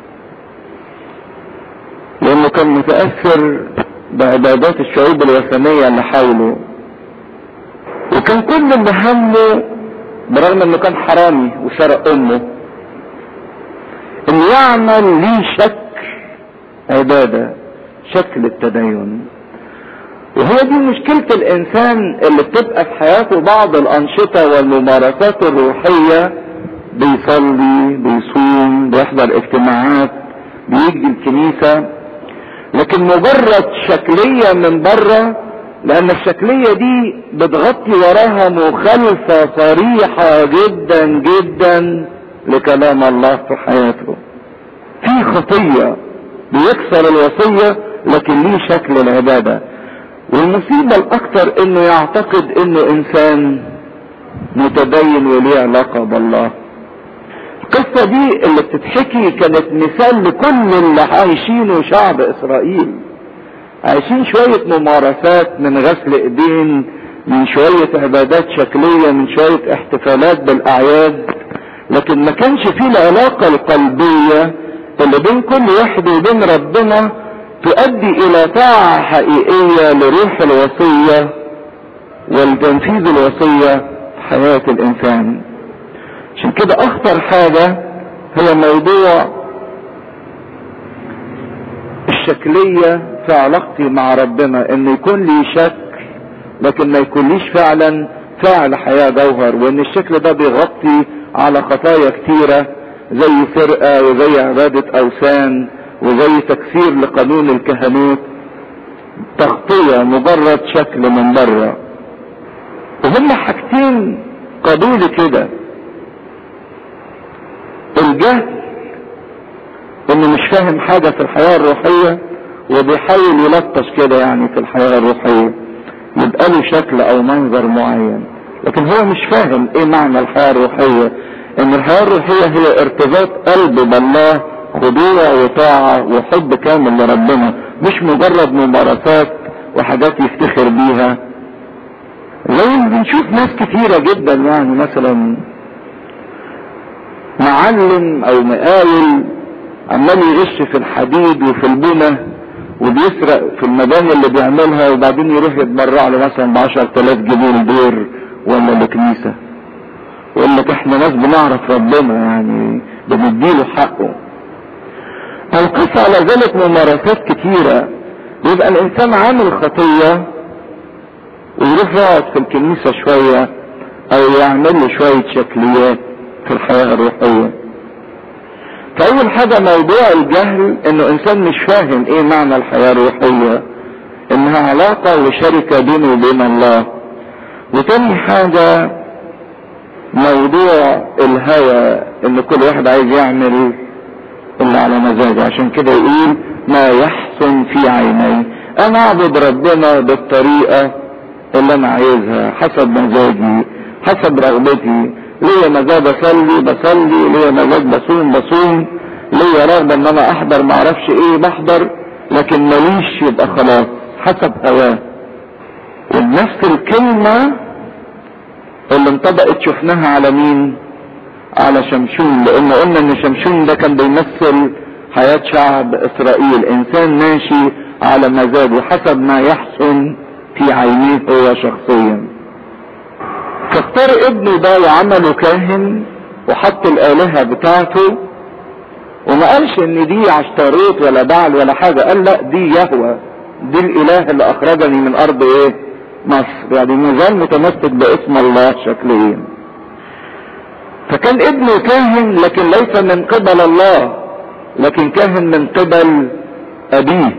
لانه كان متأثر بعبادات الشعوب الوثنية اللي حوله وكان كل اللي همه برغم انه كان حرامي وسرق امه انه يعمل ليه شكل عبادة شكل التدين وهي دي مشكلة الانسان اللي بتبقى في حياته بعض الانشطة والممارسات الروحية بيصلي بيصوم بيحضر اجتماعات بيجي الكنيسة لكن مجرد شكلية من بره لان الشكلية دي بتغطي وراها مخالفة صريحة جدا جدا لكلام الله في حياته في خطية بيكسر الوصية لكن ليه شكل العبادة والمصيبة الاكثر انه يعتقد انه انسان متدين وليه علاقة بالله القصة دي اللي بتتحكي كانت مثال لكل اللي عايشينه شعب اسرائيل عايشين شوية ممارسات من غسل ايدين من شوية عبادات شكلية من شوية احتفالات بالاعياد لكن ما كانش فيه العلاقة القلبية اللي بين كل واحد وبين ربنا تؤدي الى طاعة حقيقية لروح الوصية والتنفيذ الوصية في حياة الانسان عشان كده اخطر حاجة هي موضوع الشكلية في علاقتي مع ربنا ان يكون لي شكل لكن ما يكونليش فعلا فاعل حياة جوهر وان الشكل ده بيغطي على خطايا كتيرة زي سرقة وزي عبادة اوثان وزي تكسير لقانون الكهنوت تغطية مجرد شكل من بره وهم حاجتين قبول كده الجهل انه مش فاهم حاجة في الحياة الروحية وبيحاول يلطش كده يعني في الحياة الروحية يبقى له شكل او منظر معين لكن هو مش فاهم ايه معنى الحياة الروحية ان الحياة الروحية هي ارتباط قلب بالله خضوع وطاعة وحب كامل لربنا مش مجرد ممارسات وحاجات يفتخر بيها زي ما بنشوف ناس كتيرة جدا يعني مثلا معلم او مقاول عمال يغش في الحديد وفي البنى وبيسرق في المباني اللي بيعملها وبعدين يروح يتبرع له مثلا ب 10000 جنيه لدير ولا لكنيسة ويقول لك احنا ناس بنعرف ربنا يعني بنديله حقه او قصة على ذلك ممارسات كتيرة يبقى الانسان عامل خطية ويروح يقعد في الكنيسة شوية او يعمل له شوية شكليات في الحياة الروحية فاول حاجة موضوع الجهل انه انسان مش فاهم ايه معنى الحياة الروحية انها علاقة وشركة بينه وبين الله وتاني حاجة موضوع الهوى ان كل واحد عايز يعمل اللي على مزاجه عشان كده يقول ما يحسن في عيني انا اعبد ربنا بالطريقة اللي انا عايزها حسب مزاجي حسب رغبتي ليا مزاج اصلي بصلي ليا مزاج بصوم بصوم ليا رغبة ان انا احضر معرفش ايه بحضر لكن ماليش يبقى خلاص حسب هواه ونفس الكلمة اللي انطبقت شفناها على مين على شمشون لان قلنا ان شمشون ده كان بيمثل حياة شعب اسرائيل انسان ماشي على مزاجه حسب ما يحسن في عينيه هو شخصيا فاختار ابنه ده وعمله كاهن وحط الالهة بتاعته وما قالش ان دي عشتروت ولا بعل ولا حاجة قال لا دي يهوى دي الاله اللي اخرجني من ارض ايه مصر يعني نظام متمسك باسم الله شكليا فكان ابنه كاهن لكن ليس من قبل الله لكن كاهن من قبل ابيه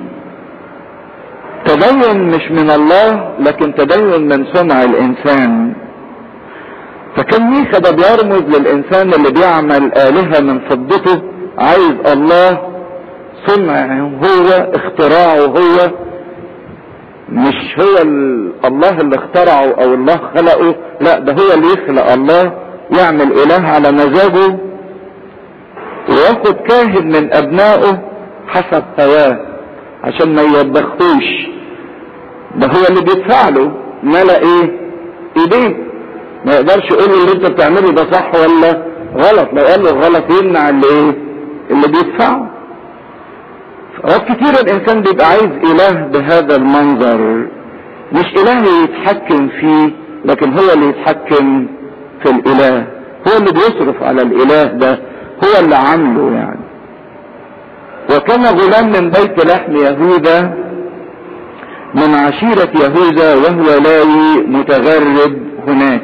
تدين مش من الله لكن تدين من صنع الانسان فكان ميخا ده بيرمز للانسان اللي بيعمل الهه من فضته عايز الله صنع هو اختراعه هو مش هو الله اللي اخترعه او الله خلقه لا ده هو اللي يخلق الله يعمل اله على مزاجه وياخد كاهن من ابنائه حسب هواه عشان ما يوبخوش ده هو اللي بيدفع له ملا ايه ايديه ما يقدرش يقول اللي انت بتعمله ده صح ولا غلط لو قال له غلط يمنع اللي ايه اللي بيدفعه اوقات كتير الانسان بيبقى عايز اله بهذا المنظر مش اله يتحكم فيه لكن هو اللي يتحكم في الاله هو اللي بيصرف على الاله ده هو اللي عامله يعني وكان غلام من بيت لحم يهوذا من عشيرة يهوذا وهو لاوي متغرب هناك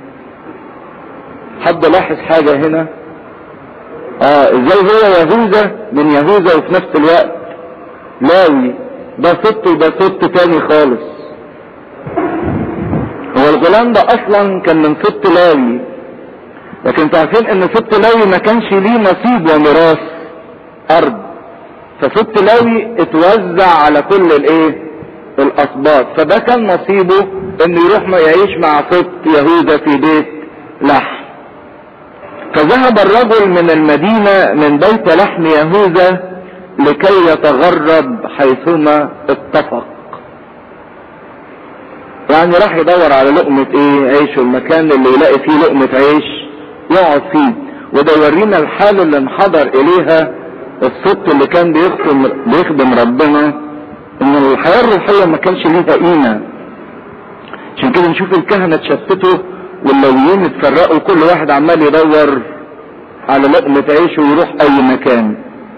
حد لاحظ حاجة هنا اه ازاي هو يهوذا من يهوذا وفي نفس الوقت لاوي ده ست وده ست تاني خالص هو الغلام ده اصلا كان من ست لاوي لكن تعرفين ان ست لاوي ما كانش ليه نصيب وميراث ارض فست لاوي اتوزع على كل الايه الاسباط فده كان نصيبه انه يروح ما يعيش مع سبط يهوذا في بيت لحم فذهب الرجل من المدينة من بيت لحم يهوذا لكي يتغرب حيثما اتفق يعني راح يدور على لقمة ايه عيش المكان اللي يلاقي فيه لقمة عيش يقعد فيه وده يورينا الحالة اللي انحدر اليها السبط اللي كان بيخدم بيخدم ربنا ان الحياة الروحية ما كانش ليها قيمة عشان كده نشوف الكهنة اتشتتوا واللويين اتفرقوا كل واحد عمال يدور على لقمة عيشه ويروح اي مكان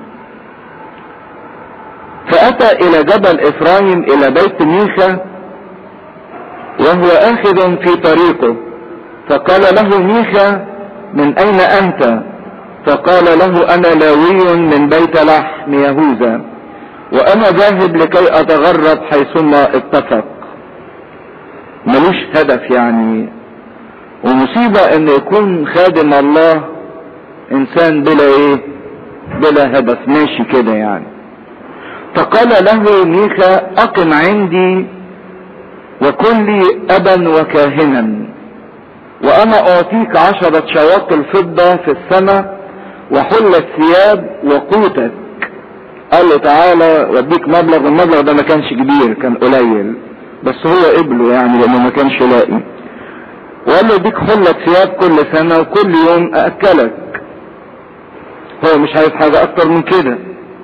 فاتى الى جبل افرايم الى بيت ميخا وهو اخذ في طريقه فقال له ميخا من اين انت فقال له انا لاوي من بيت لحم يهوذا وانا ذاهب لكي اتغرب حيثما اتفق ملوش هدف يعني ومصيبة ان يكون خادم الله انسان بلا ايه بلا هدف ماشي كده يعني فقال له ميخا اقم عندي وكن لي ابا وكاهنا وانا اعطيك عشرة شواط الفضة في السنة وحل الثياب وقوتك قال له تعالى واديك مبلغ المبلغ ده ما كانش كبير كان قليل بس هو قبله يعني لانه ما كانش لاقي وقال له اديك حلة ثياب كل سنة وكل يوم اكلك هو مش عايز حاجة اكتر من كده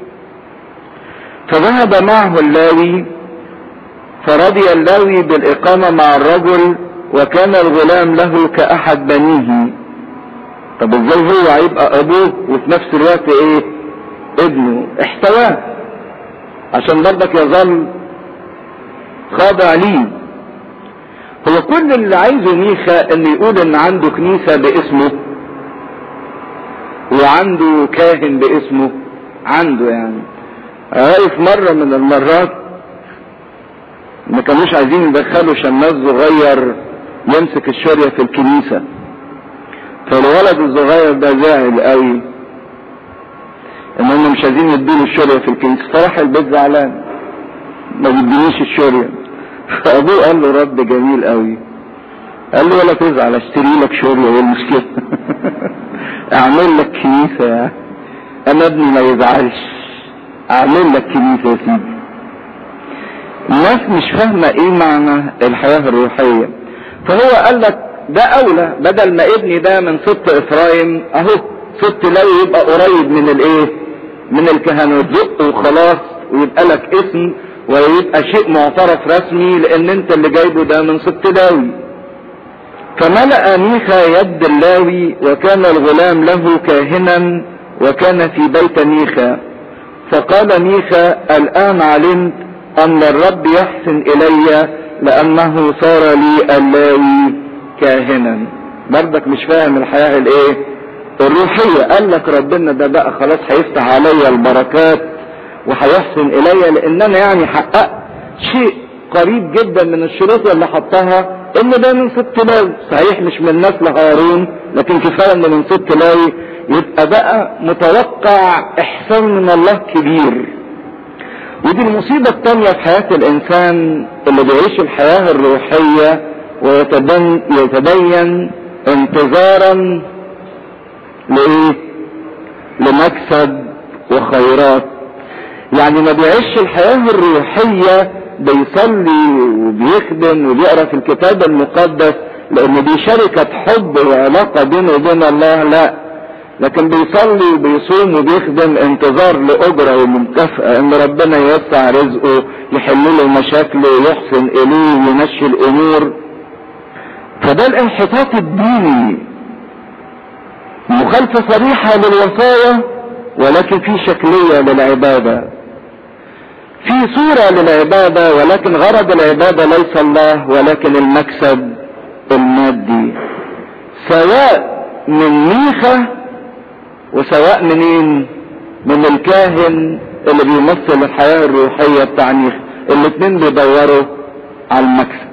فذهب معه اللاوي فرضي اللاوي بالاقامة مع الرجل وكان الغلام له كاحد بنيه طب ازاي هو هيبقى ابوه وفي نفس الوقت ايه ابنه احتواه عشان برضك يظل خاضع ليه هو كل اللي عايزه ميخا ان يقول ان عنده كنيسة باسمه وعنده كاهن باسمه عنده يعني عارف مرة من المرات ما كانوش عايزين يدخلوا شماس صغير يمسك الشرية في الكنيسة فالولد الصغير ده زعل قوي ان هم مش عايزين يديله الشرية في الكنيسة فراح البيت زعلان ما بيدينيش الشرية فابوه قال له رد جميل قوي قال له ولا تزعل اشتري لك شرية ايه المشكلة اعمل لك كنيسة يا انا ابني ما يزعلش اعمل لك كنيسة يا سيدي الناس مش فاهمة ايه معنى الحياة الروحية فهو قال لك ده اولى بدل ما ابني ده من سبط افرايم اهو سبط لو يبقى قريب من الايه من الكهنوت زق وخلاص ويبقى لك اسم ويبقى شيء معترف رسمي لان انت اللي جايبه ده من سبط لاوي فملأ ميخا يد اللاوي وكان الغلام له كاهنا وكان في بيت ميخا فقال ميخا الان علمت ان الرب يحسن الي لانه صار لي اللاوي كاهنا برضك مش فاهم الحياة الايه الروحية قال لك ربنا ده بقى خلاص هيفتح عليا البركات وهيحسن الي لان انا يعني حققت شيء قريب جدا من الشروط اللي حطها ان ده من ست لاوي صحيح مش من نسل هارون لكن كفايه ان من ست لاوي يبقى بقى متوقع احسان من الله كبير ودي المصيبة التانية في حياة الانسان اللي بيعيش الحياة الروحية ويتبين يتبين انتظارا لايه لمكسب وخيرات يعني ما بيعيش الحياة الروحية بيصلي وبيخدم وبيقرا في الكتاب المقدس لان دي شركة حب وعلاقة بينه وبين الله لا لكن بيصلي وبيصوم وبيخدم انتظار لأجرة ومكافأة ان ربنا يوسع رزقه يحل له مشاكله يحسن اليه ويمشي الامور فده الانحطاط الديني مخالفة صريحة للوصايا ولكن في شكلية للعبادة في صورة للعبادة ولكن غرض العبادة ليس الله ولكن المكسب المادي سواء من ميخا وسواء منين من الكاهن اللي بيمثل الحياة الروحية بتاع ميخا الاتنين بيدوروا على المكسب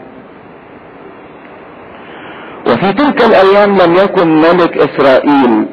وفي تلك الايام لم يكن ملك اسرائيل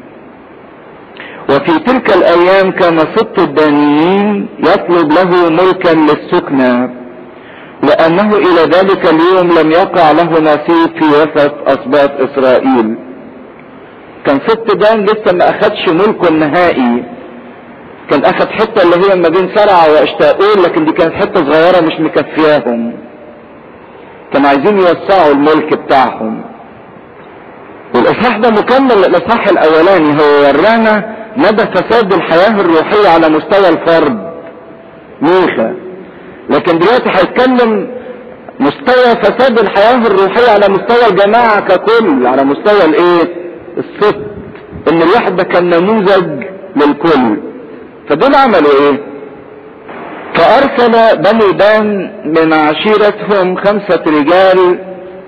وفي تلك الايام كان سبط الدانيين يطلب له ملكا للسكنى لأنه إلى ذلك اليوم لم يقع له نصيب في وسط أسباط إسرائيل كان ست دان لسه ما أخدش ملكه النهائي كان أخد حتة اللي هي ما بين سرعة واشتاؤول لكن دي كانت حتة صغيرة مش مكفياهم كانوا عايزين يوسعوا الملك بتاعهم والاصحاح ده مكمل للاصحاح الاولاني هو ورانا مدى فساد الحياة الروحية على مستوى الفرد ميخا لكن دلوقتي هيتكلم مستوى فساد الحياة الروحية على مستوى الجماعة ككل على مستوى الايه الست ان الواحد ده كان نموذج للكل فدول عملوا ايه فارسل بني دان من عشيرتهم خمسة رجال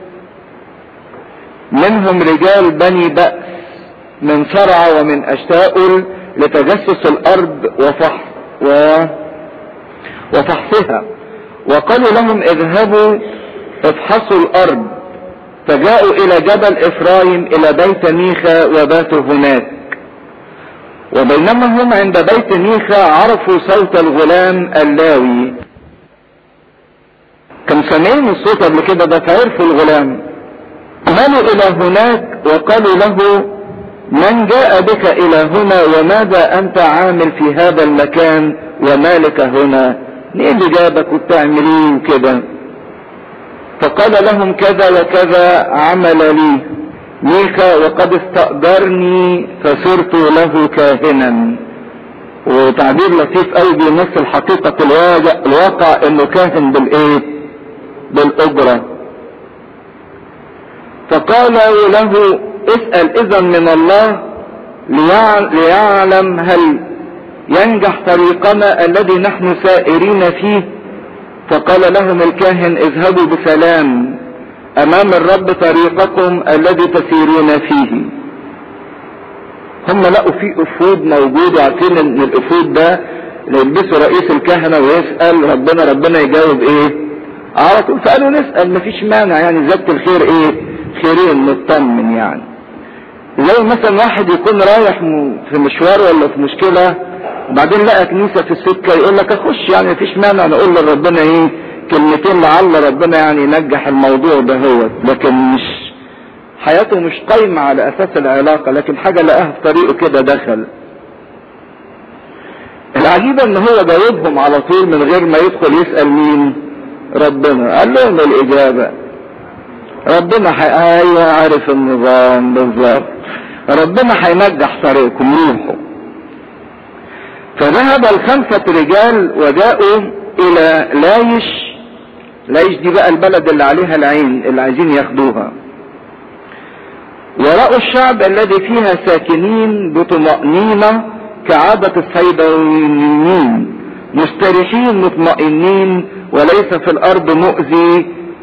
منهم رجال بني بأس من صرع ومن اشتاؤل لتجسس الارض وفحص و... وفحصها وقالوا لهم اذهبوا افحصوا الارض فجاءوا الى جبل افرايم الى بيت ميخا وباتوا هناك وبينما هم عند بيت ميخا عرفوا صوت الغلام اللاوي كانوا سامعين الصوت قبل كده ده فعرفوا الغلام مالوا الى هناك وقالوا له من جاء بك الى هنا وماذا انت عامل في هذا المكان ومالك هنا ايه اللي جابك وبتعمل ايه وكده فقال لهم كذا وكذا عمل لي ميخا وقد استأجرني فصرت له كاهنا وتعبير لطيف قوي بيمثل حقيقة الواقع انه كاهن بالايه بالاجرة فقالوا له اسأل اذا من الله ليعلم هل ينجح طريقنا الذي نحن سائرين فيه فقال لهم الكاهن اذهبوا بسلام امام الرب طريقكم الذي تسيرون فيه هم لقوا في افود موجود وعارفين ان الافود ده يلبسه رئيس الكهنة ويسأل ربنا ربنا يجاوب ايه على طول فقالوا نسأل مفيش مانع يعني زادة الخير ايه خيرين نطمن يعني زي مثلا واحد يكون رايح في مشوار ولا في مشكلة وبعدين لقى كنيسة في السكة يقول لك اخش يعني مفيش مانع نقول لربنا ايه كلمتين لعل ربنا يعني ينجح الموضوع ده هو لكن مش حياته مش قايمة على اساس العلاقة لكن حاجة لقاها في طريقه كده دخل العجيبة ان هو جاوبهم على طول من غير ما يدخل يسأل مين ربنا قال لهم الاجابة ربنا حي... ايوه عارف النظام بالظبط ربنا هينجح طريقكم روحوا فذهب الخمسة رجال وجاءوا الى لايش لايش دي بقى البلد اللي عليها العين اللي عايزين ياخدوها ورأوا الشعب الذي فيها ساكنين بطمأنينة كعادة الصيدليين مستريحين مطمئنين وليس في الأرض مؤذي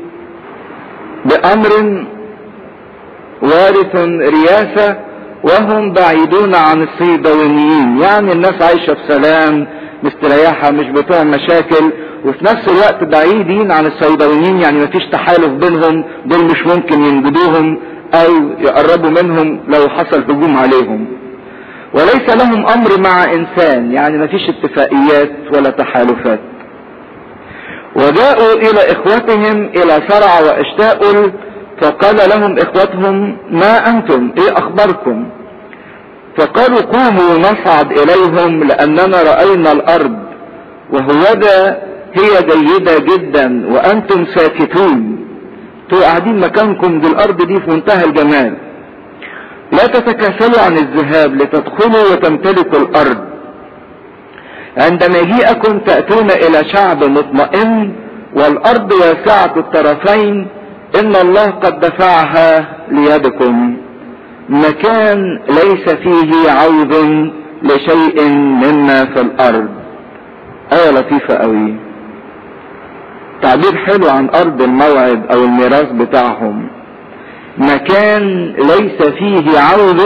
بأمر وارث رياسة وهم بعيدون عن الصيدليين يعني الناس عايشة في سلام مستريحة مش بتوع مشاكل وفي نفس الوقت بعيدين عن الصيدليين يعني مفيش تحالف بينهم دول مش ممكن ينجدوهم او يقربوا منهم لو حصل هجوم عليهم وليس لهم امر مع انسان يعني مفيش اتفاقيات ولا تحالفات وجاءوا الى اخوتهم الى سرع واشتاؤل فقال لهم اخوتهم ما انتم ايه اخباركم فقالوا قوموا نصعد اليهم لاننا راينا الارض وهوذا هي جيدة جدا وانتم ساكتون انتوا قاعدين مكانكم دي الارض دي في منتهى الجمال لا تتكاسلوا عن الذهاب لتدخلوا وتمتلكوا الارض عند مجيئكم تأتون الى شعب مطمئن والارض واسعة الطرفين ان الله قد دفعها ليدكم مكان ليس فيه عوض لشيء مما في الارض ايه لطيفة قوي تعبير حلو عن ارض الموعد او الميراث بتاعهم مكان ليس فيه عوض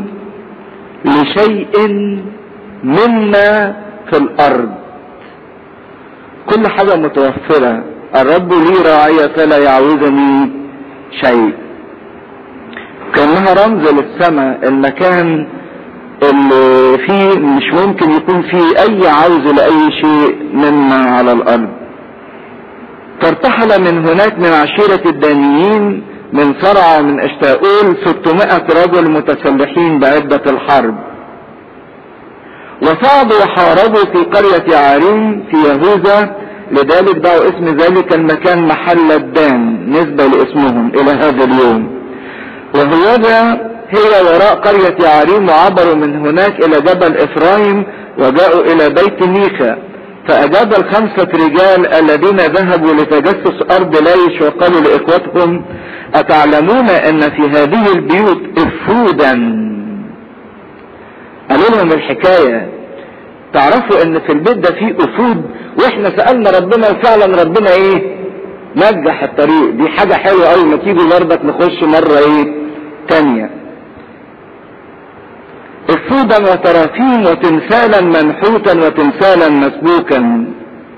لشيء مما في الارض كل حاجة متوفرة الرب لي راعية فلا يعوزني شيء كانها رمز للسماء المكان اللي فيه مش ممكن يكون فيه اي عوز لاي شيء مما على الارض فارتحل من هناك من عشيرة الدانيين من صرع من اشتاؤول 600 رجل متسلحين بعدة الحرب وصعدوا وحاربوا في قرية عارين في يهوذا لذلك دعوا اسم ذلك المكان محل الدان نسبة لاسمهم الى هذا اليوم وهذا هي وراء قرية عارين وعبروا من هناك الى جبل افرايم وجاءوا الى بيت ميخا فاجاب الخمسة رجال الذين ذهبوا لتجسس ارض ليش وقالوا لاخوتهم اتعلمون ان في هذه البيوت افرودا قالوا لهم الحكاية تعرفوا ان في البيت ده فيه افود واحنا سألنا ربنا وفعلا ربنا ايه نجح الطريق دي حاجة حلوة قوي ما تيجي برضك نخش مرة ايه تانية افودا وتراثيم وتمثالا منحوتا وتمثالا مسبوكا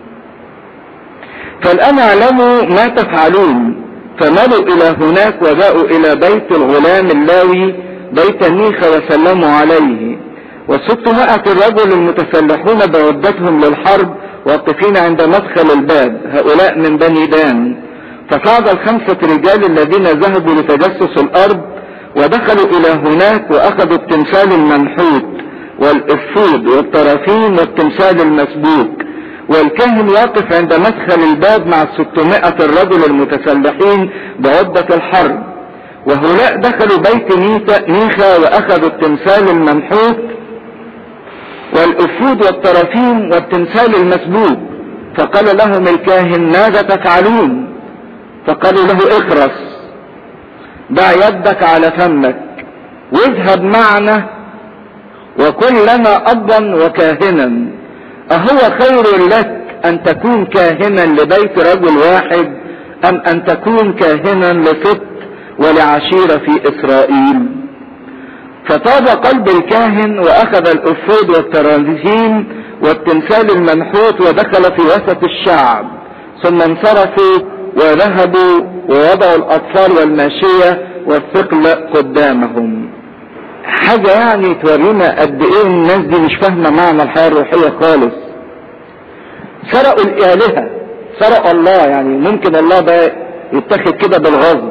فالان اعلموا ما تفعلون فملوا الى هناك وجاءوا الى بيت الغلام اللاوي بيت ميخا وسلموا عليه وستمائة الرجل المتسلحون بعدتهم للحرب واقفين عند مدخل الباب هؤلاء من بني دان فصعد الخمسة رجال الذين ذهبوا لتجسس الأرض ودخلوا إلى هناك وأخذوا التمثال المنحوت والإفود والطرافين والتمثال المسبوك والكاهن واقف عند مدخل الباب مع الستمائة الرجل المتسلحين بعدة الحرب وهؤلاء دخلوا بيت ميخا وأخذوا التمثال المنحوت والأفود والطرافين والتمثال المسبوك فقال لهم الكاهن ماذا تفعلون فقالوا له اخرس ضع يدك على فمك واذهب معنا وكن لنا أبا وكاهنا أهو خير لك أن تكون كاهنا لبيت رجل واحد أم أن تكون كاهنا لست ولعشيرة في إسرائيل فطاب قلب الكاهن واخذ الافود والترانزين والتمثال المنحوت ودخل في وسط الشعب ثم انصرفوا وذهبوا ووضعوا الاطفال والماشية والثقل قدامهم حاجة يعني تورينا قد ايه الناس دي مش فاهمة معنى الحياة الروحية خالص سرقوا الالهة سرقوا الله يعني ممكن الله ده يتخذ كده بالغصب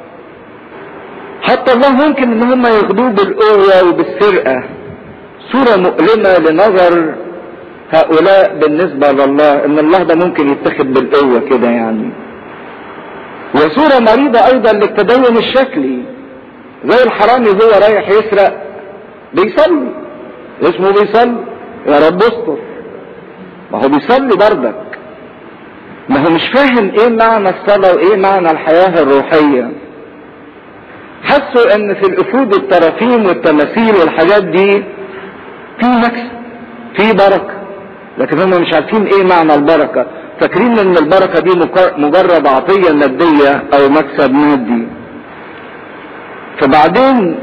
حتى الله ممكن ان هم ياخدوه بالقوة وبالسرقة صورة مؤلمة لنظر هؤلاء بالنسبة لله ان الله ده ممكن يتخذ بالقوة كده يعني وصورة مريضة ايضا للتدين الشكلي زي الحرامي هو رايح يسرق بيصلي اسمه بيصلي يا رب استر ما هو بيصلي بردك ما هو مش فاهم ايه معنى الصلاة وايه معنى الحياة الروحية حسوا ان في الافود الطرافين والتماثيل والحاجات دي في مكسب في بركة لكن هم مش عارفين ايه معنى البركة فاكرين ان البركة دي مجرد عطية مادية او مكسب مادي فبعدين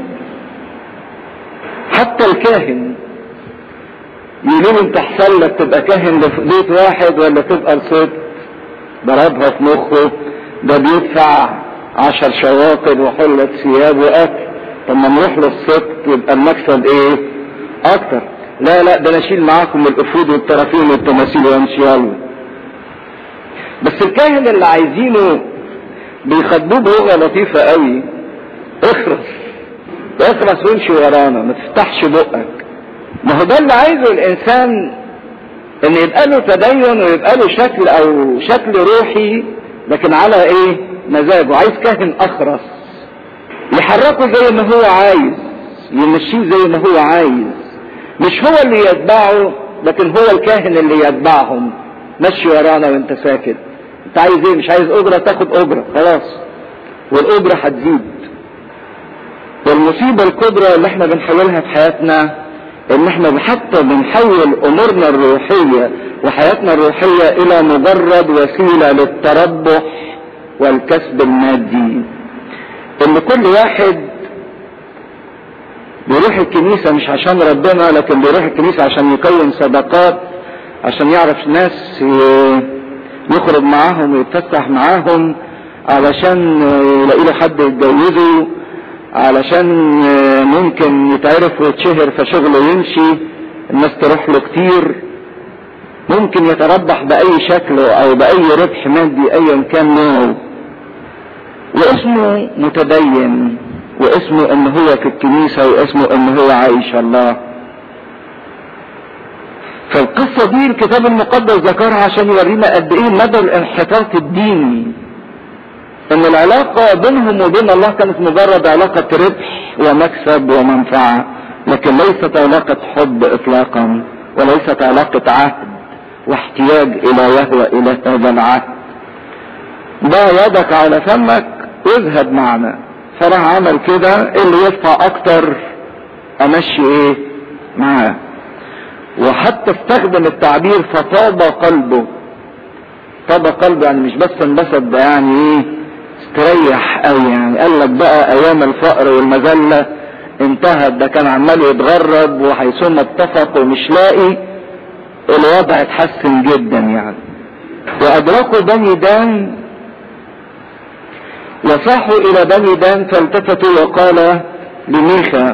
حتى الكاهن يقولوا انت احسن لك تبقى كاهن لبيت واحد ولا تبقى لصوت ضربها في مخه ده بيدفع عشر شواطئ وحلة ثياب واكل لما نروح للصدق يبقى المكسب ايه اكتر لا لا ده انا اشيل معاكم الافود والترافين والتماثيل وامشي يلا بس الكاهن اللي عايزينه بيخبوه بلغه لطيفه قوي اخرس اخرس وامشي ورانا ما تفتحش بقك ما هو ده اللي عايزه الانسان ان يبقى له تدين ويبقى له شكل او شكل روحي لكن على ايه مزاجه عايز كاهن اخرس يحركه زي ما هو عايز يمشيه زي ما هو عايز مش هو اللي يتبعه لكن هو الكاهن اللي يتبعهم مشي ورانا وانت ساكت انت عايز ايه مش عايز اجرة تاخد اجرة خلاص والاجرة هتزيد والمصيبة الكبرى اللي احنا بنحولها في حياتنا ان احنا حتى بنحول امورنا الروحية وحياتنا الروحية الى مجرد وسيلة للتربح والكسب المادي ان كل واحد بيروح الكنيسة مش عشان ربنا لكن بيروح الكنيسة عشان يكون صداقات عشان يعرف ناس يخرج معاهم ويتفسح معاهم علشان يلاقي له حد يتجوزه علشان ممكن يتعرف ويتشهر فشغله يمشي الناس تروح له كتير ممكن يتربح بأي شكل أو بأي ربح مادي أيا كان نوعه واسمه متدين واسمه ان هو في الكنيسة واسمه ان هو عايش الله فالقصة دي الكتاب المقدس ذكرها عشان يورينا قد ايه مدى الانحطاط الديني ان العلاقة بينهم وبين الله كانت مجرد علاقة ربح ومكسب ومنفعة لكن ليست علاقة حب اطلاقا وليست علاقة عهد واحتياج الى يهوى الى هذا العهد ضع يدك على فمك واذهب معنا فراح عمل كده اللي يدفع اكتر امشي ايه معاه وحتى استخدم التعبير فطاب قلبه طاب قلبه يعني مش بس انبسط ده يعني ايه استريح قوي يعني قال لك بقى ايام الفقر والمذله انتهت ده كان عمال يتغرب وحيثما اتفق ومش لاقي الوضع اتحسن جدا يعني وادركوا بني دان وصاحوا الى بني دان فالتفتوا وقال لميخا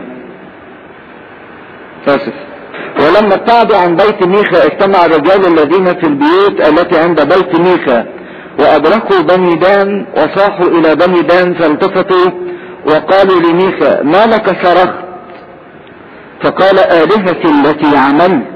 اسف ولما ابتعدوا عن بيت ميخا اجتمع الرجال الذين في البيوت التي عند بيت ميخا وادركوا بني دان وصاحوا الى بني دان فالتفتوا وقالوا لميخا ما لك صرخت فقال آلهتي التي عملت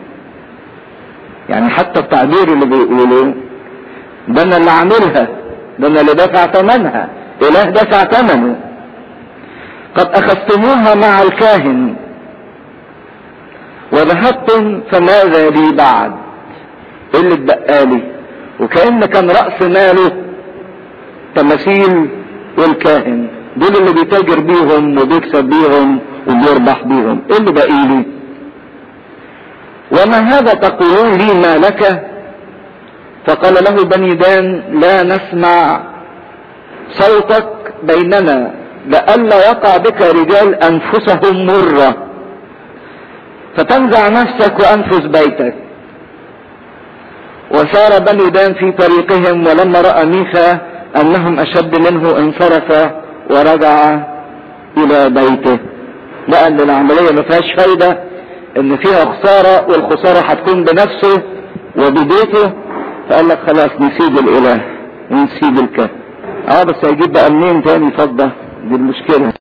يعني حتى التعبير اللي بيقولوا ده انا اللي عاملها ده انا اللي دفع ثمنها اله دفع ثمنه قد اخذتموها مع الكاهن وذهبتم فماذا لي بعد ايه اللي اتبقالي وكأن كان رأس ماله تماثيل والكاهن دول اللي بيتاجر بيهم وبيكسب بيهم وبيربح بيهم ايه اللي بقيلي وما هذا تقولون لي ما لك فقال له بني دان لا نسمع صوتك بيننا لئلا يقع بك رجال انفسهم مره فتنزع نفسك وانفس بيتك وسار بني دان في طريقهم ولما راى ميخا انهم اشد منه انصرف ورجع الى بيته لقى ان العمليه ما فيهاش فايده ان فيها خساره والخساره هتكون بنفسه وببيته فقال لك خلاص نسيب الاله ونسيب الكهف اه بس هيجيب بقى منين تاني فضه دي المشكله